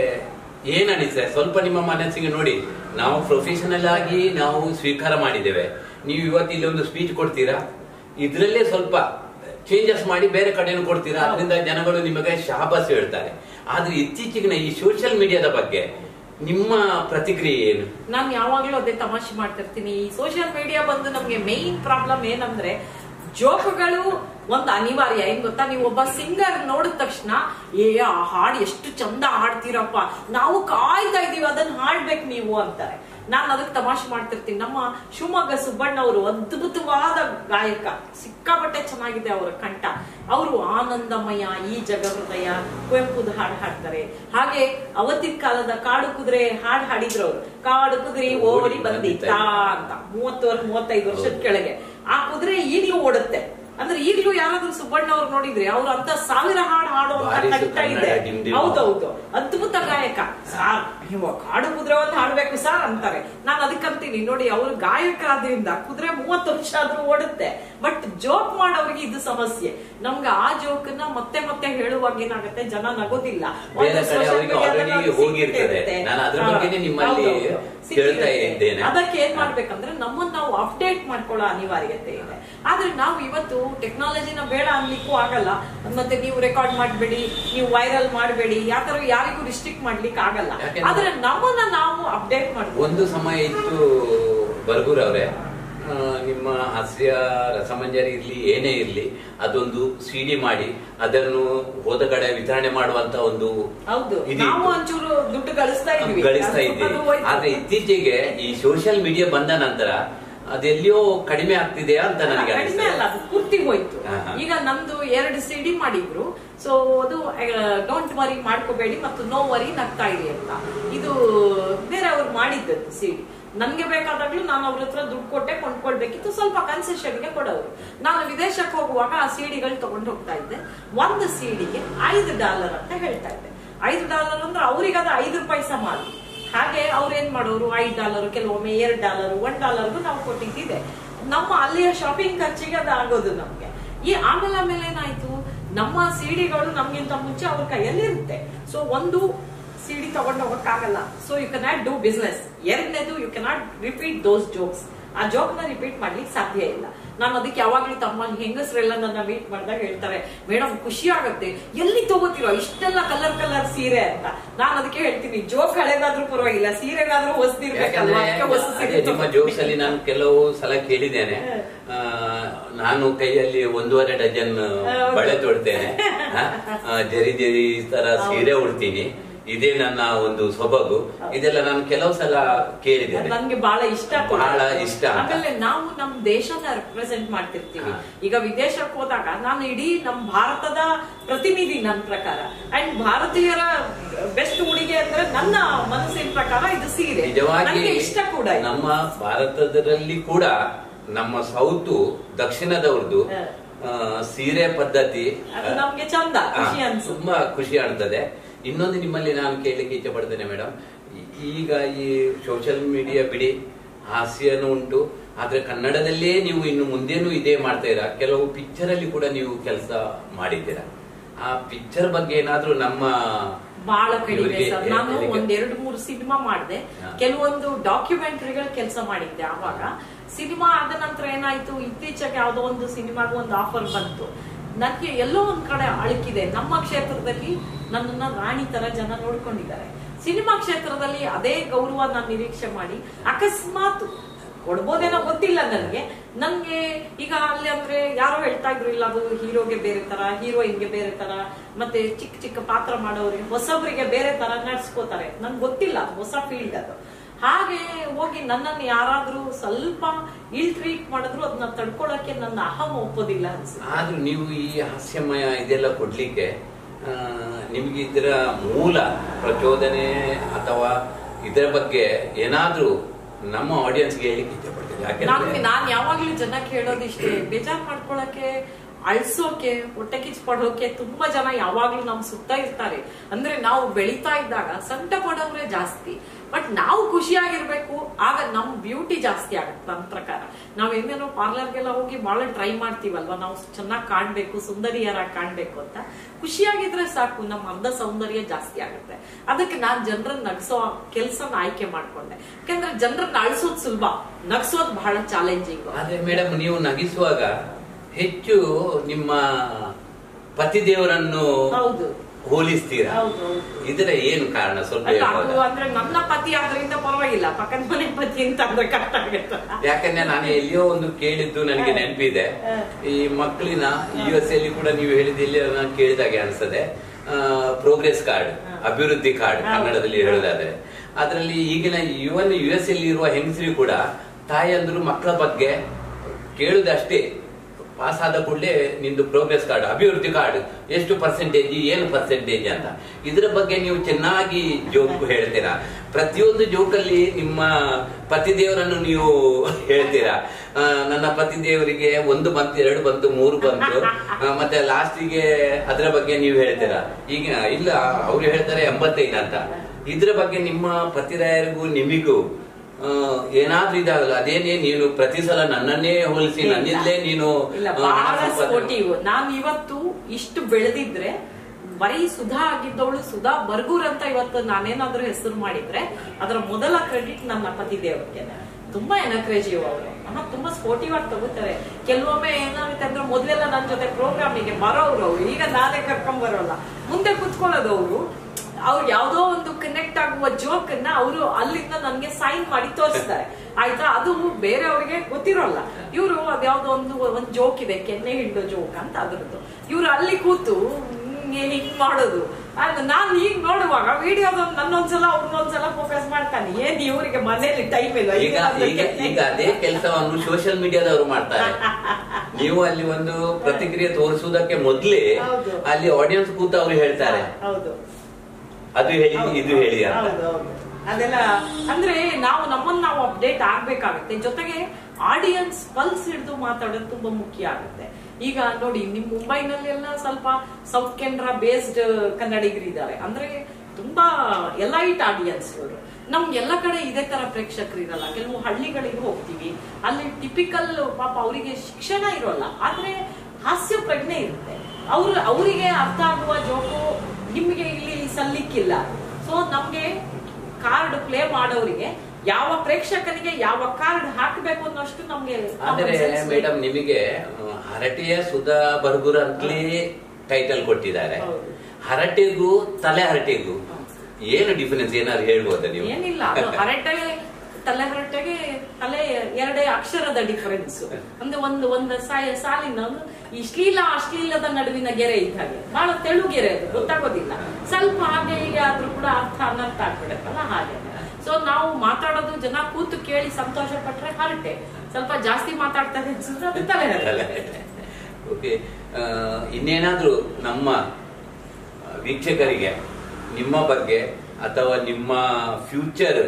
[SPEAKER 2] ಏನ್ ಅನಿಸ್ತದೆ ಸ್ವಲ್ಪ ನಿಮ್ಮ ಮನಸ್ಸಿಗೆ ನೋಡಿ ನಾವು ಪ್ರೊಫೆಷನಲ್ ಆಗಿ ನಾವು ಸ್ವೀಕಾರ ಮಾಡಿದ್ದೇವೆ ನೀವು ಇವತ್ತು ಇಲ್ಲಿ ಒಂದು ಸ್ಪೀಚ್ ಕೊಡ್ತೀರಾ ಇದ್ರಲ್ಲೇ ಸ್ವಲ್ಪ ಚೇಂಜಸ್ ಮಾಡಿ ಬೇರೆ ಕಡೆನೂ ಕೊಡ್ತೀರಾ ಅದರಿಂದ ಜನಗಳು ನಿಮಗೆ ಶಾಬಾಸ್ ಹೇಳ್ತಾರೆ ಆದ್ರೆ ಇತ್ತೀಚೆಗಿನ ಈ ಸೋಷಿಯಲ್ ಮೀಡಿಯಾದ ಬಗ್ಗೆ ನಿಮ್ಮ ಪ್ರತಿಕ್ರಿಯೆ ಏನು
[SPEAKER 3] ನಾನು ಯಾವಾಗ್ಲೂ ಅದೇ ತಮಾಷೆ ಮಾಡ್ತಿರ್ತೀನಿ ಈ ಸೋಷಿಯಲ್ ಮೀಡಿಯಾ ಬಂದು ನಮ್ಗೆ ಮೇನ್ ಪ್ರಾಬ್ಲಮ್ ಏನಂದ್ರೆ ಜೋಕುಗಳು ಒಂದು ಅನಿವಾರ್ಯ ಏನ್ ಗೊತ್ತಾ ನೀವು ಒಬ್ಬ ಸಿಂಗರ್ ನೋಡಿದ ತಕ್ಷಣ ಏ ಆ ಹಾಡು ಎಷ್ಟು ಚಂದ ಹಾಡ್ತೀರಪ್ಪ ನಾವು ಕಾಯ್ತಾ ಇದೀವಿ ಅದನ್ನ ಹಾಡ್ಬೇಕು ನೀವು ಅಂತಾರೆ ನಾನು ಅದಕ್ಕೆ ತಮಾಷೆ ಮಾಡ್ತಿರ್ತೀನಿ ನಮ್ಮ ಶಿವಮೊಗ್ಗ ಸುಬ್ಬಣ್ಣ ಅವರು ಅದ್ಭುತವಾದ ಗಾಯಕ ಸಿಕ್ಕಾಪಟ್ಟೆ ಚೆನ್ನಾಗಿದೆ ಅವರ ಕಂಠ ಅವರು ಆನಂದಮಯ ಈ ಜಗಹೃದಯ ಕುವೆಂಪುದ ಹಾಡು ಹಾಡ್ತಾರೆ ಹಾಗೆ ಅವತ್ತಿನ ಕಾಲದ ಕಾಡು ಕುದುರೆ ಹಾಡು ಹಾಡಿದ್ರು ಅವರು ಕಾಡು ಕುದುರೆ ಓಡಿ ಬಂದಿತ್ತಾ ಅಂತ ಮೂವತ್ತು ವರ್ಷ ಮೂವತ್ತೈದು ವರ್ಷದ ಕೆಳಗೆ ಆ ಕುದುರೆ ಈಗ್ಲೂ ಓಡುತ್ತೆ ಅಂದ್ರೆ ಈಗ್ಲೂ ಯಾರಾದ್ರೂ ಸುಬ್ಬಣ್ಣ ಅವ್ರು ನೋಡಿದ್ರೆ ಅವ್ರು ಅಂತ ಸಾವಿರ ಹಾಡು ಹಾಡುವಂತ
[SPEAKER 2] ಬಾರಿ
[SPEAKER 3] ಕಂಠ
[SPEAKER 2] ಕನ್ನಡ
[SPEAKER 3] ಇದೆ
[SPEAKER 2] ಡಿಮ್ ಡಿಮ್.
[SPEAKER 3] ಹೌದೌದು ಅದ್ಭುತ ಗಾಯಕ ಸಾರ್ ನೀವು ಕಾಡು ಕುದುರೆ ಒಂದು ಹಾಡ್ಬೇಕು ಸಾರ್ ಅಂತಾರೆ ನಾನು ಅದಕ್ಕಂತೀನಿ ನೋಡಿ ಅವ್ರು ಗಾಯಕರಾದ್ರಿಂದ ಕುದುರೆ ಮೂವತ್ತು ವರ್ಷ ಆದ್ರೂ ಓಡುತ್ತೆ ಬಟ್ ಜೋಕ್ ಮಾಡೋರಿಗೆ ಇದು ಸಮಸ್ಯೆ ನಮ್ಗೆ ಆ ಜೋಕನ್ನ ಮತ್ತೆ ಮತ್ತೆ ಹೇಳುವಾಗ ಏನಾಗುತ್ತೆ ಜನ ನಗೋದಿಲ್ಲ
[SPEAKER 2] ಬೇರೆ
[SPEAKER 3] ಒಂದು
[SPEAKER 2] ಕಡೆ
[SPEAKER 3] social
[SPEAKER 2] ಅವ್ರಿಗೆ
[SPEAKER 3] media
[SPEAKER 2] already
[SPEAKER 3] ದಲ್ಲಿ
[SPEAKER 2] ಹೋಗಿರ್ತದೆ.
[SPEAKER 3] ಸಿಕ್ಕಿರುತ್ತೆ.
[SPEAKER 2] ನಾನು ಅದ್ರ
[SPEAKER 3] ಹಾ,
[SPEAKER 2] ಬಗ್ಗೆನೇ ನಿಮ್ಮಲ್ಲಿ
[SPEAKER 3] ಹೌದೌದು.
[SPEAKER 2] ಕೇಳ್ತಾ
[SPEAKER 3] ಸಿಕ್ಕಿರುತ್ತೆ.
[SPEAKER 2] ಇದ್ದೇನೆ.
[SPEAKER 3] ಅದಕ್ಕೆ ಏನ್ ಮಾಡ್ಬೇಕಂದ್ರೆ ನಮ್ಮನ್ನ ನಾವು ಅಪ್ಡೇಟ್ ಮಾಡ್ಕೊಳ್ಳೋ ಅನಿವಾರ್ಯತೆ ಇದೆ ಆದ್ರೆ ನಾವು ಇವತ್ತು ಟೆಕ್ನಾಲಜಿನ ಬೇಡ ಅನ್ಲಿಕ್ಕೂ ಆಗಲ್ಲ ಮತ್ತೆ ನೀವು ರೆಕಾರ್ಡ್ ಮಾಡಬೇಡಿ ನೀವು ವೈರಲ್ ಮಾಡಬೇಡಿ ಯಾತರ ಯಾರಿಗೂ ರಿಸ್ಟ್ರಿಕ್ಟ್ ಮಾಡ್ಲಿಕ್ಕೆ ಆಗಲ್ಲ
[SPEAKER 2] ಯಾಕೆಂದ್ರೆ-
[SPEAKER 3] ಆದ್ರೆ ನಮ್ಮನ್ನ ನಾವು ಅಪ್ಡೇಟ್ ಮಾಡ್ಬೋದು
[SPEAKER 2] ಒಂದು ಸಮಯ ಇತ್ತು ಬರ್ಗೂರ್ ಅವರೇ ಆ, ನಿಮ್ಮ ಹಾಸ್ಯ ರಸಮಂಜರಿ ಇರ್ಲಿ ಏನೇ ಇರ್ಲಿ ಅದೊಂದು ಸಿಡಿ ಮಾಡಿ ಅದನ್ನು ಹೋದ ಕಡೆ ವಿತರಣೆ ಮಾಡುವಂತ ಒಂದು
[SPEAKER 3] ಹೌದು
[SPEAKER 2] ಇದಿತ್ತು.
[SPEAKER 3] ನಾವು ಒಂಚೂರು ದುಡ್ಡು ಗಳಿಸ್ತಾ ಇದ್ವಿ
[SPEAKER 2] ಗಳಿಸ್ತಾ ಇದ್ದೀರಿ ಆದ್ರೆ ಇತ್ತೀಚೆಗೆ ಈ ಸೋಷಿಯಲ್ ಮೀಡಿಯಾ ಬಂದ ನಂತರ ಅದೆಲ್ಲಿಯೋ ಕಡಿಮೆ ಆಗ್ತಿದೆಯಾ ಅಂತ ನನಗೆ
[SPEAKER 3] ಕಡಿಮೆ
[SPEAKER 2] ಅನಿಸ್ತದೆ
[SPEAKER 3] ಅಲ್ಲ ಅದು ಪೂರ್ತಿ ಹೋಯ್ತು
[SPEAKER 2] ಹಾ, ಹಾ.
[SPEAKER 3] ಈಗ ನಮ್ದು ಎರಡು ಸಿಡಿ ಮಾಡಿದ್ರು ಸೊ ಅದು ಡೋಂಟ್ ವರಿ ಮಾಡ್ಕೋಬೇಡಿ ಮತ್ತು ನೋ ವರಿ ನಗ್ತಾ ಇರಿ ಅಂತ ಇದು ಬೇರೆ ಅವ್ರು ಮಾಡಿದ್ದದ್ದು ಸಿಡಿ ನನ್ಗೆ ಬೇಕಾದಾಗ್ಲೂ ನಾನು ಅವ್ರ ಹತ್ರ ದುಡ್ಡು ಕೊಟ್ಟೆ ಕೊಂಡ್ಕೊಳ್ಬೇಕಿತ್ತು ಸ್ವಲ್ಪ ಕನ್ಸೆಷನ್ಗೆ ಕೊಡೋರು ನಾನು ವಿದೇಶಕ್ಕೆ ಹೋಗುವಾಗ ಆ ಸಿಡಿಗಳು ತಗೊಂಡು ಹೋಗ್ತಾ ಇದ್ದೆ ಒಂದು ಸಿಡಿಗೆ ಐದು ಡಾಲರ್ ಅಂತ ಹೇಳ್ತಾ ಇದ್ದೆ ಐದು ಡಾಲರ್ ಅಂದ್ರೆ ಅವ್ರಿಗೆ ಅದು ಐದು ರೂಪಾಯಿ ಸಮಾನ ಹಾಗೆ ಅವ್ರು ಏನ್ ಮಾಡೋರು ಐದು ಡಾಲರ್ ಕೆಲವೊಮ್ಮೆ ಎರಡು ಡಾಲರ್ ಒನ್ ಡಾಲರ್ಗೂ ನಾವು ಕೊಟ್ಟಿದ್ದಿದೆ ನಮ್ಮ ಅಲ್ಲಿಯ ಶಾಪಿಂಗ್ ಖರ್ಚಿಗೆ ಅದು ಆಗೋದು ನಮ್ಗೆ ಈ ಆಮೇಲೆ ಆಮೇಲೆ ಏನಾಯ್ತು ನಮ್ಮ ಸಿಡಿಗಳು ನಮ್ಗಿಂತ ಮುಂಚೆ ಅವ್ರ ಕೈಯಲ್ಲಿ ಇರುತ್ತೆ ಸೊ ಒಂದು ಸಿಡಿ ತಗೊಂಡು ಹೋಗಕ್ಕಾಗಲ್ಲ so you cannot do business ಎರಡನೇದು you cannot repeat those jokes ಆ ಜೋಕ್ ನ ರಿಪೀಟ್ ಮಾಡ್ಲಿಕ್ಕೆ ಸಾಧ್ಯ ಇಲ್ಲ ನಾನು ಅದಕ್ಕೆ ಯಾವಾಗ್ಲೂ ತಮ್ಮ ಹೆಂಗಸರೆಲ್ಲ ನನ್ನ ಮೀಟ್ ಮಾಡಿದಾಗ ಹೇಳ್ತಾರೆ ಮೇಡಮ್ ಖುಷಿ ಆಗತ್ತೆ ಎಲ್ಲಿ ತಗೋತಿರೋ ಇಷ್ಟೆಲ್ಲ ಕಲರ್ ಕಲರ್ ಸೀರೆ ಅಂತ ನಾನು ಅದಕ್ಕೆ ಹೇಳ್ತೀನಿ ಜೋಕ್ ಹಳೇದಾದ್ರೂ ಪರವಾಗಿಲ್ಲ ಸೀರೆಗಾದ್ರೂ ಹೊಸದಿರ್ಬೇಕಲ್ವಾ
[SPEAKER 2] ಯಾಕಂದ್ರೆ
[SPEAKER 3] ಅದಕ್ಕೆ ಹೊಸ
[SPEAKER 2] ಅದೇ
[SPEAKER 3] ಸೀರೆ
[SPEAKER 2] ನಿಮ್ಮ ಜೋಕ್ಸ್ ಅಲ್ಲಿ ನಾನು ಕೆಲವು ಸಲ ಕೇಳಿದ್ದೇನೆ ಆ, ನಾನು ಕೈಯಲ್ಲಿ ಒಂದೂವರೆ ಡಜನ್
[SPEAKER 3] ಹೌದು.
[SPEAKER 2] ಬಳೆ ತೊಡ್ತೇನೆ ಆ, ಆ, ಜರಿ ಜರಿ ಈ ತರ ಸೀರೆ ಉಡ್ತೀನಿ ಇದೇ ನನ್ನ ಒಂದು ಸೊಬಗು ಇದೆಲ್ಲ ನಾನು ಕೆಲವು ಸಲ ಕೇಳಿದ್ದೇನೆ
[SPEAKER 3] ನನ್ಗೆ ಬಹಳ ಇಷ್ಟ ಕೂಡ.
[SPEAKER 2] ಬಹಳ ಇಷ್ಟ ಅಂತ.
[SPEAKER 3] ಆಮೇಲೆ ನಾವು ನಮ್ ದೇಶನ ರೆಪ್ರೆಸೆಂಟ್ ಮಾಡ್ತಿರ್ತೀವಿ
[SPEAKER 2] ಹಾ.
[SPEAKER 3] ಈಗ ವಿದೇಶಕ್ಕೆ ಹೋದಾಗ ನಾನು ಇಡೀ ನಮ್ ಭಾರತದ ಪ್ರತಿನಿಧಿ ನನ್ನ ಪ್ರಕಾರ ಅಂಡ್ ಭಾರತೀಯರ ಬೆಸ್ಟ್ ಉಡುಗೆ ಅಂದ್ರೆ ನನ್ನ ಮನಸ್ಸಿನ ಪ್ರಕಾರ ಇದು ಸೀರೆ
[SPEAKER 2] ನಿಜವಾಗಿ
[SPEAKER 3] ನನಗೆ ಇಷ್ಟ ಕೂಡ ಇದು.
[SPEAKER 2] ನಮ್ಮ ಭಾರತದಲ್ಲಿ ಕೂಡ ನಮ್ಮ ಸೌತು ದಕ್ಷಿಣದವ್ರದ್ದು
[SPEAKER 3] ಹ.
[SPEAKER 2] ಆ, ಸೀರೆ ಪದ್ಧತಿ
[SPEAKER 3] ಅದು ನಮ್ಗೆ ಚಂದ ಖುಷಿ
[SPEAKER 2] ಆ,
[SPEAKER 3] ಅನ್ಸುತ್ತೆ
[SPEAKER 2] ತುಂಬಾ ಖುಷಿ ಆಗ್ತದೆ ಇನ್ನೊಂದು ನಿಮ್ಮಲ್ಲಿ ನಾನು ಕೇಳಲಿಕ್ಕೆ ಇಚ್ಛೆ ಪಡ್ತೇನೆ ಮೇಡಮ್ ಈಗ ಈ ಸೋಷಿಯಲ್ ಮೀಡಿಯಾ ಬಿಡಿ ಹಾಸ್ಯನೂ ಉಂಟು ಆದ್ರೆ ಕನ್ನಡದಲ್ಲೇ ನೀವು ಇನ್ನು ಮುಂದೇನು ಇದೇ ಮಾಡ್ತಾ ಇರಾ ಕೆಲವು ಪಿಕ್ಚರ್ ಅಲ್ಲಿ ಕೂಡ ನೀವು ಕೆಲಸ ಮಾಡಿದ್ದೀರಾ ಆ ಪಿಕ್ಚರ್ ಬಗ್ಗೆ ಏನಾದ್ರೂ ನಮ್ಮ
[SPEAKER 3] ಬಹಳ ಕಡಿಮೆ
[SPEAKER 2] ಇವ್ರಿಗೆ
[SPEAKER 3] ಸರ್ ನಾನು
[SPEAKER 2] ಹೇಗೆ-
[SPEAKER 3] ಒಂದ್ ಎರಡು ಮೂರು ಸಿನಿಮಾ ಮಾಡಿದೆ
[SPEAKER 2] ಹಾ.
[SPEAKER 3] ಕೆಲವೊಂದು ಡಾಕ್ಯುಮೆಂಟರಿಗಳ ಕೆಲಸ ಮಾಡಿದ್ದೆ ಆವಾಗ ಸಿನಿಮಾ ಆದ ನಂತರ ಏನಾಯ್ತು ಇತ್ತೀಚೆಗೆ ಯಾವ್ದೋ ಒಂದು ಸಿನಿಮಾಗ ಒಂದು ಆಫರ್ ಬಂತು ನನಗೆ ಎಲ್ಲೋ ಒಂದ್ ಕಡೆ ಅಳುಕಿದೆ ನಮ್ಮ ಕ್ಷೇತ್ರದಲ್ಲಿ ನನ್ನನ್ನ ರಾಣಿ ತರ ಜನ ನೋಡ್ಕೊಂಡಿದ್ದಾರೆ ಸಿನಿಮಾ ಕ್ಷೇತ್ರದಲ್ಲಿ ಅದೇ ಗೌರವ ನಾನು ನಿರೀಕ್ಷೆ ಮಾಡಿ ಅಕಸ್ಮಾತ್ ಕೊಡ್ಬೋದೇನೋ ಗೊತ್ತಿಲ್ಲ ನನ್ಗೆ ನನ್ಗೆ ಈಗ ಅಲ್ಲಿ ಅಂದ್ರೆ ಯಾರೋ ಹೇಳ್ತಾ ಇದ್ರು ಇಲ್ಲ ಅದು ಹೀರೋಗೆ ಬೇರೆ ತರ ಹೀರೋಯಿನ್ಗೆ ಬೇರೆ ತರ ಮತ್ತೆ ಚಿಕ್ಕ ಚಿಕ್ಕ ಪಾತ್ರ ಮಾಡೋರಿಗೆ ಹೊಸಬರಿಗೆ ಬೇರೆ ತರ ನಡ್ಸ್ಕೋತಾರೆ ನನ್ಗೆ ಗೊತ್ತಿಲ್ಲ ಅದು ಹೊಸ ಫೀಲ್ಡ್ ಅದು ಹಾಗೆ ಹೋಗಿ ನನ್ನನ್ನು ಯಾರಾದ್ರೂ ಸ್ವಲ್ಪ ಇಲ್ ಟ್ರೀಟ್ ಮಾಡಿದ್ರು ಅದನ್ನ ತಡ್ಕೊಳಕ್ಕೆ ನನ್ನ ಅಹಂ ಒಪ್ಪೋದಿಲ್ಲ ಅನ್ಸುತ್ತೆ
[SPEAKER 2] ಆದ್ರೂ ನೀವು ಈ ಹಾಸ್ಯಮಯ ಇದೆಲ್ಲ ಕೊಡ್ಲಿಕ್ಕೆ ಆ, ನಿಮ್ಗೆ ಇದರ ಮೂಲ ಪ್ರಚೋದನೆ ಅಥವಾ ಇದರ ಬಗ್ಗೆ ಏನಾದ್ರೂ ನಮ್ಮ ಆಡಿಯನ್ಸ್ಗೆ ಹೇಳಿಕ್ಕೆ ಇಷ್ಟಪಡ್ತೀನಿ
[SPEAKER 3] ನನ್ಗೆ
[SPEAKER 2] ಯಾಕೆಂದ್ರೆ
[SPEAKER 3] ನಾನ್ ಯಾವಾಗ್ಲೂ ಜನಕ್ಕೆ ಹೇಳೋದಿಷ್ಟೇ ಬೇಜಾರ್ ಮಾಡ್ಕೊಳಕ್ಕೆ ಅಳ್ಸೋಕೆ ಹೊಟ್ಟೆ ಕಿಚ್ಚು ಪಡೋಕೆ ತುಂಬಾ ಜನ ಯಾವಾಗ್ಲೂ ನಮ್ ಸುತ್ತ ಇರ್ತಾರೆ ಅಂದ್ರೆ ನಾವು ಬೆಳೀತಾ ಇದ್ದಾಗ ಸಂಕಟ ಪಡೋವ್ರೆ ಜಾಸ್ತಿ ಬಟ್ ನಾವು ಖುಷಿಯಾಗಿರ್ಬೇಕು ಆಗ ನಮ್ ಬ್ಯೂಟಿ ಜಾಸ್ತಿ ಆಗತ್ತೆ ನನ್ನ ಪ್ರಕಾರ ನಾವ್ ಏನೇನೋ ಪಾರ್ಲರ್ಗೆಲ್ಲ ಹೋಗಿ ಬಹಳ ಟ್ರೈ ಮಾಡ್ತೀವಲ್ವಾ ನಾವು ಚೆನ್ನಾಗಿ ಕಾಣ್ಬೇಕು ಸುಂದರಿಯರಾಗಿ ಕಾಣ್ಬೇಕು ಅಂತ ಖುಷಿಯಾಗಿದ್ರೆ ಸಾಕು ನಮ್ಮ ಅಂದ ಸೌಂದರ್ಯ ಜಾಸ್ತಿ ಆಗುತ್ತೆ ಅದಕ್ಕೆ ನಾನ್ ಜನರನ್ನ ನಗ್ಸೋ ಕೆಲ್ಸನ ಆಯ್ಕೆ ಮಾಡ್ಕೊಂಡೆ ಯಾಕಂದ್ರೆ ಜನರನ್ನ ಅಳಿಸೋದ್ ಸುಲಭ ನಗ್ಸೋದ್ ಬಹಳ ಚಾಲೆಂಜಿಂಗ್
[SPEAKER 2] ಆದ್ರೆ ಮೇಡಮ್ ನೀವು ನಗಿಸುವಾಗ ಹೆಚ್ಚು ನಿಮ್ಮ ಪತಿದೇವರನ್ನು
[SPEAKER 3] ಹೌದು
[SPEAKER 2] ಹೋಲಿಸ್ತೀರಾ
[SPEAKER 3] ಹೌದು, ಹೌದು.
[SPEAKER 2] ಇದರ ಏನು ಕಾರಣ ಸ್ವಲ್ಪ
[SPEAKER 3] ಅಲ್ಲ ಅದು
[SPEAKER 2] ಹೇಳ್ಬೋದಾ?
[SPEAKER 3] ಅಂದ್ರೆ ನನ್ನ ಪತಿ ಆದ್ರಿಂದ ಪರವಾಗಿಲ್ಲ ಪಕ್ಕದ ಮನೆ ಪತಿ ಅಂತ ಅಂದ್ರೆ ಕಷ್ಟ ಆಗುತ್ತೆ
[SPEAKER 2] ಯಾಕಂದ್ರೆ ನಾನು ಎಲ್ಲಿಯೋ ಒಂದು ಕೇಳಿದ್ದು ನನಗೆ
[SPEAKER 3] ಹ.
[SPEAKER 2] ನೆನಪಿದೆ
[SPEAKER 3] ಹ.
[SPEAKER 2] ಈ ಮಕ್ಕಳಿನ ಯು ಎಸ್ ಅಲ್ಲಿ ಕೂಡ ನೀವು ಹೇಳಿದ ಇಲ್ಲಿ ನಾನು ಕೇಳಿದಾಗೆ ಅನ್ಸದೆ ಪ್ರೋಗ್ರೆಸ್ ಕಾರ್ಡ್
[SPEAKER 3] ಹ.
[SPEAKER 2] ಅಭಿವೃದ್ಧಿ ಕಾರ್ಡ್
[SPEAKER 3] ಹೌದು.
[SPEAKER 2] ಕನ್ನಡದಲ್ಲಿ ಹೇಳೋದಾದ್ರೆ ಅದರಲ್ಲಿ ಈಗಿನ ಇವನ್ ಯು ಎಸ್ ಅಲ್ಲಿ ಇರುವ ಹೆಂಗಸರು ಕೂಡ ತಾಯಂದ್ರು ಮಕ್ಕಳ ಬಗ್ಗೆ ಕೇಳುದಷ್ಟೇ ಪಾಸ್ ಆದ ಕೂಡಲೇ ನಿಂದು ಪ್ರೋಗ್ರೆಸ್ ಕಾರ್ಡ್ ಅಭಿವೃದ್ಧಿ ಕಾರ್ಡ್ ಎಷ್ಟು ಪರ್ಸೆಂಟೇಜ್ ಏನು ಪರ್ಸೆಂಟೇಜ್ ಅಂತ ಇದ್ರ ಬಗ್ಗೆ ನೀವು ಚೆನ್ನಾಗಿ ಜೋಕ್ ಹೇಳ್ತೀರಾ ಪ್ರತಿಯೊಂದು ಜೋಕಲ್ಲಿ ನಿಮ್ಮ ಪತಿದೇವರನ್ನು ನೀವು ಹೇಳ್ತೀರಾ ಆ, ನನ್ನ ಪತಿದೇವರಿಗೆ ಒಂದು ಬಂತು ಎರಡು ಬಂತು ಮೂರು ಬಂತು ಆ, ಮತ್ತೆ ಲಾಸ್ಟಿಗೆ ಅದರ ಬಗ್ಗೆ ನೀವು ಹೇಳ್ತೀರಾ ಈಗ ಇಲ್ಲ ಅವ್ರು ಹೇಳ್ತಾರೆ ಎಂಬತ್ತೈದು ಅಂತ ಇದ್ರ ಬಗ್ಗೆ ನಿಮ್ಮ ಪತಿರಾಯರಿಗೂ ನಿಮಿಗೂ ಆ, ಏನಾದ್ರೂ ಇದಾಗಲ್ಲ ಅದೇನೇ ನೀನು ಪ್ರತಿ ಸಲ ನನ್ನನ್ನೇ ಹೋಲಿಸಿ ನನ್ನಿಂದಲೇ ನೀನು
[SPEAKER 3] ಇಲ್ಲ
[SPEAKER 2] ಆ,
[SPEAKER 3] ಬಹಳ
[SPEAKER 2] ಹಣ ಸಂಪಾದನೆ-
[SPEAKER 3] ಸ್ಪೋರ್ಟಿವ್ ನಾನು ಇವತ್ತು ಇಷ್ಟು ಬೆಳೆದಿದ್ರೆ ಬರೀ ಸುಧಾ ಆಗಿದ್ದವಳು ಸುಧಾ ಬರ್ಗೂರ್ ಅಂತ ಇವತ್ತು ನಾನೇನಾದ್ರೂ ಹೆಸರು ಮಾಡಿದ್ರೆ ಅದರ ಮೊದಲ ಕ್ರೆಡಿಟ್ ನನ್ನ ಪತಿ ದೇವರಿಗೆ ತುಂಬಾ ಎನಕ್ರೇಜಿವ್ ಅವರು ಅಮ್ಮ ತುಂಬಾ ಸ್ಪೋರ್ಟಿವ್ ಆಗಿ ತಗೋತಾರೆ ಕೆಲವೊಮ್ಮೆ ಏನಾಗುತ್ತೆ ಅಂದ್ರೆ ಮೊದಲೆಲ್ಲ ನನ್ನ ಜೊತೆ ಪ್ರೋಗ್ರಾಮಿಗೆ ಬರೋರು ಅವ್ರು ಈಗ ನಾನೇ ಕರ್ಕೊಂಡ್ ಬರೋಲ್ಲ ಮುಂದೆ ಕುತ್ಕೊಳ್ಳೋದು ಅವರು ಅವ್ರು ಯಾವ್ದೋ ಒಂದು ಕನೆಕ್ಟ್ ಆಗುವ ಜೋಕ್ ಅನ್ನ ಅವರು ಅಲ್ಲಿಂದ ನನ್ಗೆ ಸೈನ್ ಮಾಡಿ ತೋರಿಸ್ತಾರೆ ಆಯ್ತಾ ಅದು ಬೇರೆಯವ್ರಿಗೆ ಗೊತ್ತಿರೋಲ್ಲ ಇವರು ಅದ್ಯಾವ್ದೋ ಒಂದು ಒಂದ್ ಜೋಕ್ ಇದೆ ಕೆನ್ನೆ ಹಿಂಡೋ ಜೋಕ್ ಅಂತ ಅದ್ರದ್ದು ಇವ್ರು ಅಲ್ಲಿ ಕೂತು ಹಿಂಗೆ ಹಿಂಗ್ ಮಾಡೋದು ಆಯ್ತು ನಾನ್ ಈಗ ನೋಡುವಾಗ ವಿಡಿಯೋದೊಂದು ನನ್ನೊಂದ್ಸಲ ಅವ್ರನ್ನೊಂದ್ಸಲ ಫೋಕಸ್ ಮಾಡ್ತಾನೆ ಏನ್ ಇವ್ರಿಗೆ ಮನೇಲಿ ಟೈಮ್ ಇಲ್ಲ
[SPEAKER 2] ಈಗ ಈಗ ಈಗ ಅದೇ ಕೆಲಸವನ್ನು ಸೋಷಿಯಲ್ ಮೀಡಿಯಾದವರು ಮಾಡ್ತಾರೆ ನೀವು ಅಲ್ಲಿ ಒಂದು ಪ್ರತಿಕ್ರಿಯೆ ತೋರಿಸುವುದಕ್ಕೆ ಮೊದ್ಲೇ
[SPEAKER 3] ಹೌದು.
[SPEAKER 2] ಅಲ್ಲಿ ಆಡಿಯನ್ಸ್ ಕೂತ ಅವ್ರು ಹೇಳ್ತಾರೆ
[SPEAKER 3] ಹೌದು
[SPEAKER 2] ಅದು ಹೇಳಿ ಇದು ಹೇಳಿ ಅಂತ
[SPEAKER 3] ಹೌದು, ಹೌದು. ಅದೆಲ್ಲ ಅಂದ್ರೆ ನಾವು ನಮ್ಮನ್ನ ನಾವು ಅಪ್ಡೇಟ್ ಆಗ್ಬೇಕಾಗತ್ತೆ ಜೊತೆಗೆ ಆಡಿಯನ್ಸ್ ಪಲ್ಸ್ ಹಿಡಿದು ಮಾತಾಡೋದು ತುಂಬಾ ಮುಖ್ಯ ಆಗುತ್ತೆ ಈಗ ನೋಡಿ ನಿಮ್ ಮುಂಬೈನಲ್ಲೆಲ್ಲ ಸ್ವಲ್ಪ ಸೌತ್ ಕೆನರಾ ಬೇಸ್ಡ್ ಕನ್ನಡಿಗರಿದ್ದಾರೆ ಅಂದ್ರೆ ತುಂಬಾ ಎಲೈಟ್ ಆಡಿಯನ್ಸ್ ಇವರು ನಮ್ಗೆ ಎಲ್ಲ ಕಡೆ ಇದೇ ತರ ಪ್ರೇಕ್ಷಕರು ಇರಲ್ಲ ಕೆಲವು ಹಳ್ಳಿಗಳಿಗೆ ಹೋಗ್ತೀವಿ ಅಲ್ಲಿ ಟಿಪಿಕಲ್ ಪಾಪ ಅವರಿಗೆ ಶಿಕ್ಷಣ ಇರೋಲ್ಲ ಆದ್ರೆ ಹಾಸ್ಯ ಪ್ರಜ್ಞೆ ಇರುತ್ತೆ ಅವ್ರ ಅವರಿಗೆ ಅರ್ಥ ಆಗುವ ಜೋಕು ನಿಮ್ಗೆ ಇಲ್ಲಿ ಸಲ್ಲಿಕ್ಕಿಲ್ಲ ಸೊ ನಮ್ಗೆ ಕಾರ್ಡ್ ಪ್ಲೇ ಮಾಡೋರಿಗೆ ಯಾವ ಪ್ರೇಕ್ಷಕನಿಗೆ ಯಾವ ಕಾರ್ಡ್ ಹಾಕಬೇಕು ಅನ್ನೋಷ್ಟು ನಮ್ಗೆ
[SPEAKER 2] ಆದರೆ
[SPEAKER 3] common sense ಬೇಕು.
[SPEAKER 2] ಮೇಡಮ್ ನಿಮಗೆ ಆ, ಹರಟೆಯ ಸುಧಾ ಬರ್ಗುರ್ ಅಂತಲೇ ಟೈಟಲ್ ಕೊಟ್ಟಿದ್ದಾರೆ
[SPEAKER 3] ಹೌದು.
[SPEAKER 2] ಹರಟೆಗೂ ತಲೆ ಹರಟೆಗೂ ಏನು ಡಿಫರೆನ್ಸ್ ಏನಾದ್ರು ಹೇಳ್ಬೋದಾ ನೀವು
[SPEAKER 3] ಏನಿಲ್ಲ ಅದು ಹರಟೆ ತಲೆ ಹರಟೆಗೆ ತಲೆ ಎರಡೇ ಅಕ್ಷರದ ಡಿಫರೆನ್ಸ್ ಅಂದ್ರೆ ಒಂದು ಒಂದು ಸಾಯ- ಸಾಲಿನ ಒಂದು ಈ ಶ್ಲೀಲ ಅಶ್ಲೀಲದ ನಡುವಿನ ಗೆರೆ ಇದ್ದ ಹಾಗೆ ಬಹಳ ತೆಳು ಗೆರೆ ಅದು ಗೊತ್ತಾಗೋದಿಲ್ಲ ಸ್ವಲ್ಪ ಹಾಗೆ ಹೀಗೆ ಆದ್ರೂ ಕೂಡ ಅರ್ಥ ಅನರ್ಥ ಆಗ್ಬಿಡುತ್ತಲ್ಲ ಹಾಗೆ ಸೊ ನಾವು ಮಾತಾಡೋದು ಜನ ಕೂತು ಕೇಳಿ ಸಂತೋಷ ಪಟ್ರೆ ಹರಟೆ ಸ್ವಲ್ಪ ಜಾಸ್ತಿ ಮಾತಾಡ್ತಾರೆ ಅನ್ಸಿದ್ರೆ ಅದು ತಲೆ ಹರಟೆ
[SPEAKER 2] ಓಕೆ ಇನ್ನೇನಾದ್ರೂ ನಮ್ಮ ವೀಕ್ಷಕರಿಗೆ ನಿಮ್ಮ ಬಗ್ಗೆ ಅಥವಾ ನಿಮ್ಮ ಫ್ಯೂಚರ್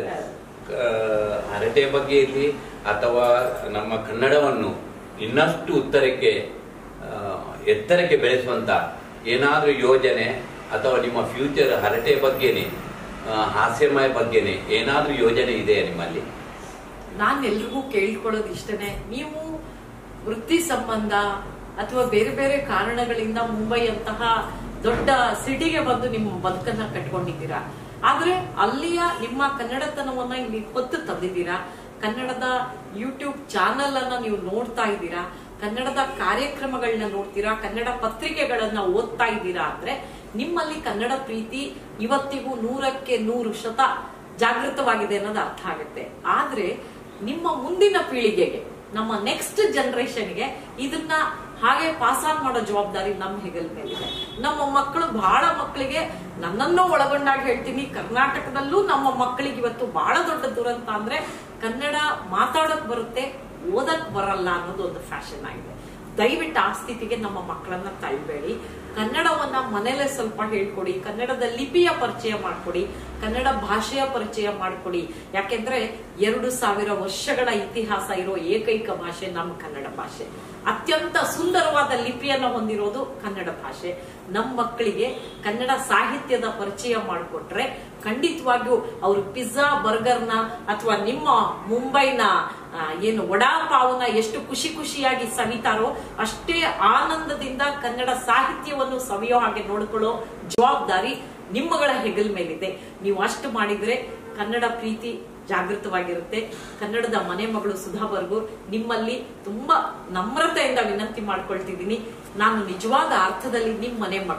[SPEAKER 2] ಹರಟೆ ಬಗ್ಗೆ ಇರಲಿ ಅಥವಾ ನಮ್ಮ ಕನ್ನಡವನ್ನು ಇನ್ನಷ್ಟು ಉತ್ತರಕ್ಕೆ ಆ, ಎತ್ತರಕ್ಕೆ ಬೆಳೆಸುವಂತ ಏನಾದ್ರೂ ಯೋಜನೆ ಅಥವಾ ನಿಮ್ಮ ಫ್ಯೂಚರ್ ಹರಟೆ ಬಗ್ಗೆನೆ ಆ, ಹಾಸ್ಯಮಯ ಬಗ್ಗೆನೆ ಏನಾದ್ರೂ ಯೋಜನೆ ಇದೆಯಾ ನಿಮ್ಮಲ್ಲಿ
[SPEAKER 3] ನಾನ್ ಎಲ್ರಿಗೂ ಕೇಳ್ಕೊಳ್ಳೋದು ಇಷ್ಟನೇ ನೀವು ವೃತ್ತಿ ಸಂಬಂಧ ಅಥವಾ ಬೇರೆ ಬೇರೆ ಕಾರಣಗಳಿಂದ ಮುಂಬೈ ಅಂತಹ ದೊಡ್ಡ ಸಿಟಿಗೆ ಬಂದು ನಿಮ್ಮ ಬದುಕನ್ನ ಕಟ್ಕೊಂಡಿದ್ದೀರಾ ಆದ್ರೆ ಅಲ್ಲಿಯ ನಿಮ್ಮ ಕನ್ನಡತನವನ್ನ ಇಲ್ಲಿ ಹೊತ್ತು ತಂದಿದ್ದೀರಾ ಕನ್ನಡದ ಯೂಟ್ಯೂಬ್ ಚಾನೆಲ್ ಅನ್ನ ನೀವು ನೋಡ್ತಾ ಇದ್ದೀರಾ ಕನ್ನಡದ ಕಾರ್ಯಕ್ರಮಗಳನ್ನ ನೋಡ್ತೀರಾ ಕನ್ನಡ ಪತ್ರಿಕೆಗಳನ್ನ ಓದ್ತಾ ಇದ್ದೀರಾ ಅಂದ್ರೆ ನಿಮ್ಮಲ್ಲಿ ಕನ್ನಡ ಪ್ರೀತಿ ಇವತ್ತಿಗೂ ನೂರಕ್ಕೆ ನೂರು ಶತ ಜಾಗೃತವಾಗಿದೆ ಅನ್ನೋದು ಅರ್ಥ ಆಗುತ್ತೆ ಆದ್ರೆ ನಿಮ್ಮ ಮುಂದಿನ ಪೀಳಿಗೆಗೆ ನಮ್ಮ ನೆಕ್ಸ್ಟ್ ಜನರೇಷನ್ಗೆ ಇದನ್ನ ಹಾಗೆ ಪಾಸ್ ಆನ್ ಮಾಡೋ ಜವಾಬ್ದಾರಿ ನಮ್ಮ ಹೆಗಲ್ ಮೇಲಿದೆ ನಮ್ಮ ಮಕ್ಕಳು ಬಹಳ ಮಕ್ಕಳಿಗೆ ನನ್ನನ್ನು ಒಳಗೊಂಡಾಗಿ ಹೇಳ್ತೀನಿ ಕರ್ನಾಟಕದಲ್ಲೂ ನಮ್ಮ ಮಕ್ಕಳಿಗೆ ಇವತ್ತು ಬಹಳ ದೊಡ್ಡ ದುರಂತ ಅಂದ್ರೆ ಕನ್ನಡ ಮಾತಾಡಕ್ ಬರುತ್ತೆ ಓದಕ್ ಬರಲ್ಲ ಅನ್ನೋದು ಒಂದು ಫ್ಯಾಷನ್ ಆಗಿದೆ ದಯವಿಟ್ಟು ಆ ಸ್ಥಿತಿಗೆ ನಮ್ಮ ಮಕ್ಕಳನ್ನ ತಳ್ಳಬೇಡಿ ಕನ್ನಡವನ್ನ ಮನೇಲೆ ಸ್ವಲ್ಪ ಹೇಳ್ಕೊಡಿ ಕನ್ನಡದ ಲಿಪಿಯ ಪರಿಚಯ ಮಾಡ್ಕೊಡಿ ಕನ್ನಡ ಭಾಷೆಯ ಪರಿಚಯ ಮಾಡ್ಕೊಡಿ ಯಾಕೆಂದ್ರೆ ಎರಡು ಸಾವಿರ ವರ್ಷಗಳ ಇತಿಹಾಸ ಇರೋ ಏಕೈಕ ಭಾಷೆ ನಮ್ಮ ಕನ್ನಡ ಭಾಷೆ ಅತ್ಯಂತ ಸುಂದರವಾದ ಲಿಪಿಯನ್ನ ಹೊಂದಿರೋದು ಕನ್ನಡ ಭಾಷೆ ನಮ್ಮ ಮಕ್ಕಳಿಗೆ ಕನ್ನಡ ಸಾಹಿತ್ಯದ ಪರಿಚಯ ಮಾಡಿಕೊಟ್ರೆ ಖಂಡಿತವಾಗಿಯೂ ಅವರು ಪಿಜ್ಜಾ ಬರ್ಗರ್ನ ಅಥವಾ ನಿಮ್ಮ ಮುಂಬೈನ ಆ, ಏನು ವಡಾಪಾವನ ಎಷ್ಟು ಖುಷಿ ಖುಷಿಯಾಗಿ ಸವಿತಾರೋ ಅಷ್ಟೇ ಆನಂದದಿಂದ ಕನ್ನಡ ಸಾಹಿತ್ಯವನ್ನು ಸವಿಯೋ ಹಾಗೆ ನೋಡ್ಕೊಳ್ಳೋ ಜವಾಬ್ದಾರಿ ನಿಮ್ಮಗಳ ಹೆಗಲ್ ಮೇಲಿದೆ ನೀವು ಅಷ್ಟು ಮಾಡಿದ್ರೆ ಕನ್ನಡ ಪ್ರೀತಿ ಜಾಗೃತವಾಗಿರುತ್ತೆ ಕನ್ನಡದ ಮನೆ ಮಗಳು ಸುಧಾ ಬರ್ಗೂರ್ ನಿಮ್ಮಲ್ಲಿ ತುಂಬಾ ನಮ್ರತೆಯಿಂದ ವಿನಂತಿ ಮಾಡ್ಕೊಳ್ತಿದ್ದೀನಿ ನಾನು ನಿಜವಾದ ಅರ್ಥದಲ್ಲಿ ನಿಮ್ ಮನೆ ಮಗಳು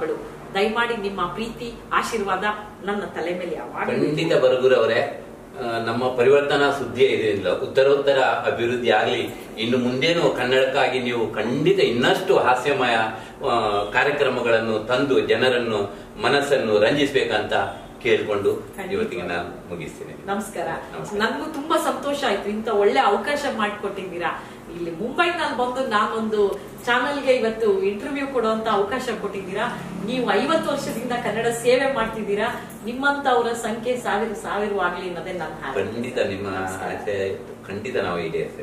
[SPEAKER 3] ದಯಮಾಡಿ ನಿಮ್ಮ ಪ್ರೀತಿ ಆಶೀರ್ವಾದ ನನ್ನ ತಲೆ ಮೇಲೆ ಯಾವಾಗ
[SPEAKER 2] ಖಂಡಿತ ಬರಗುರವರೇ ಆ, ನಮ್ಮ ಪರಿವರ್ತನಾ ಸುದ್ದಿ ಇದೆಯಲ್ಲ ಉತ್ತರೋತ್ತರ ಅಭಿವೃದ್ಧಿ ಆಗ್ಲಿ ಇನ್ನು ಮುಂದೇನು ಕನ್ನಡಕ್ಕಾಗಿ ನೀವು ಖಂಡಿತ ಇನ್ನಷ್ಟು ಹಾಸ್ಯಮಯ ಆ, ಕಾರ್ಯಕ್ರಮಗಳನ್ನು ತಂದು ಜನರನ್ನು ಮನಸ್ಸನ್ನು ರಂಜಿಸ್ಬೇಕಂತ ಕೇಳ್ಕೊಂಡು
[SPEAKER 3] ಖಂಡಿತ.
[SPEAKER 2] ಇವತ್ತಿಗೆ ನಾನು ಮುಗಿಸ್ತೇನೆ
[SPEAKER 3] ನಮಸ್ಕಾರ
[SPEAKER 2] ನಮಸ್ಕಾರ.
[SPEAKER 3] ನನ್ಗೂ ತುಂಬಾ ಸಂತೋಷ ಆಯ್ತು ಇಂತ ಒಳ್ಳೆ ಅವಕಾಶ ಮಾಡಿಕೊಟ್ಟಿದ್ದೀರಾ ಇಲ್ಲಿ ಮುಂಬೈನಲ್ಲಿ ಬಂದು ನಾನೊಂದು ಚಾನಲ್ಗೆ ಇವತ್ತು ಇಂಟರ್ವ್ಯೂ ಕೊಡುವಂತ ಅವಕಾಶ ಕೊಟ್ಟಿದ್ದೀರಾ ನೀವು ಐವತ್ತು ವರ್ಷದಿಂದ ಕನ್ನಡ ಸೇವೆ ಮಾಡ್ತಿದ್ದೀರಾ ನಿಮ್ಮಂತವರ ಸಂಖ್ಯೆ ಸಾವಿರ ಸಾವಿರವಾಗ್ಲಿ ಅನ್ನೋದೇ ನನ್ನ ಹಾರೈಕೆ.
[SPEAKER 2] ಖಂಡಿತ ನಿಮ್ಮ
[SPEAKER 3] ನಮಸ್ಕಾರ.
[SPEAKER 2] ಆಸೆ ಖಂಡಿತ ನಾವು ಈಡೇರಿಸ್ತೇವೆ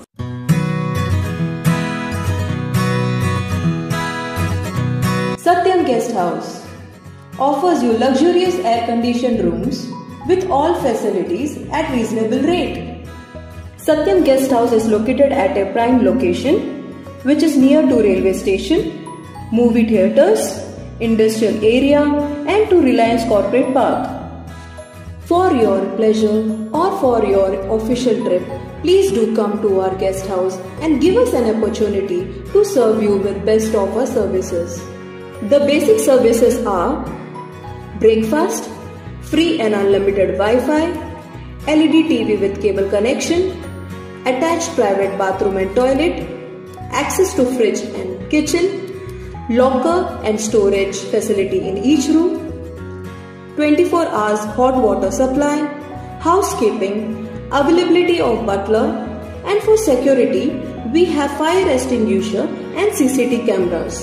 [SPEAKER 4] Satyam Guest House offers you luxurious air conditioned rooms with all facilities at reasonable rate. Satyam Guest House is located at a prime location which is near to railway station, movie theaters, industrial area and to Reliance Corporate Park. For your pleasure or for your official trip, please do come to our guest house and give us an opportunity to serve you with best of our services. The basic services are breakfast, free and unlimited Wi-Fi, LED TV with cable connection, attached private bathroom and toilet, access to fridge and kitchen, locker and storage facility in each room, 24 hours hot water supply, housekeeping, availability of butler, and for security, we have fire extinguisher and CCTV cameras.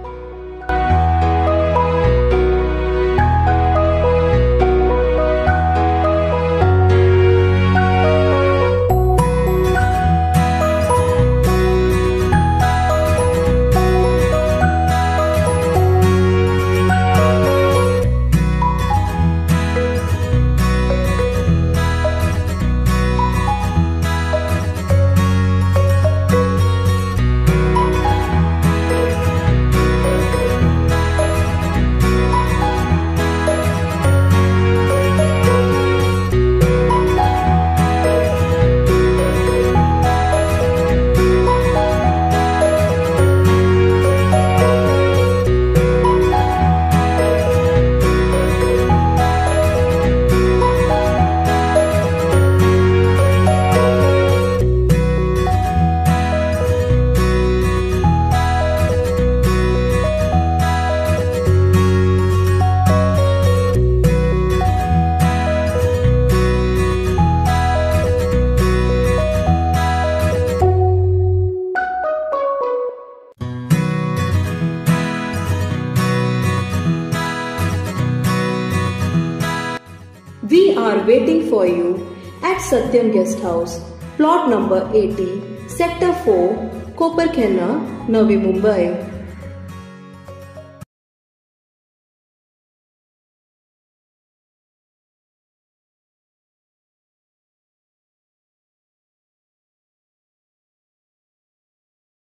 [SPEAKER 4] We are waiting for you at Satyam Guest House, plot number 80, sector 4, Koperkhenna, Navi Mumbai.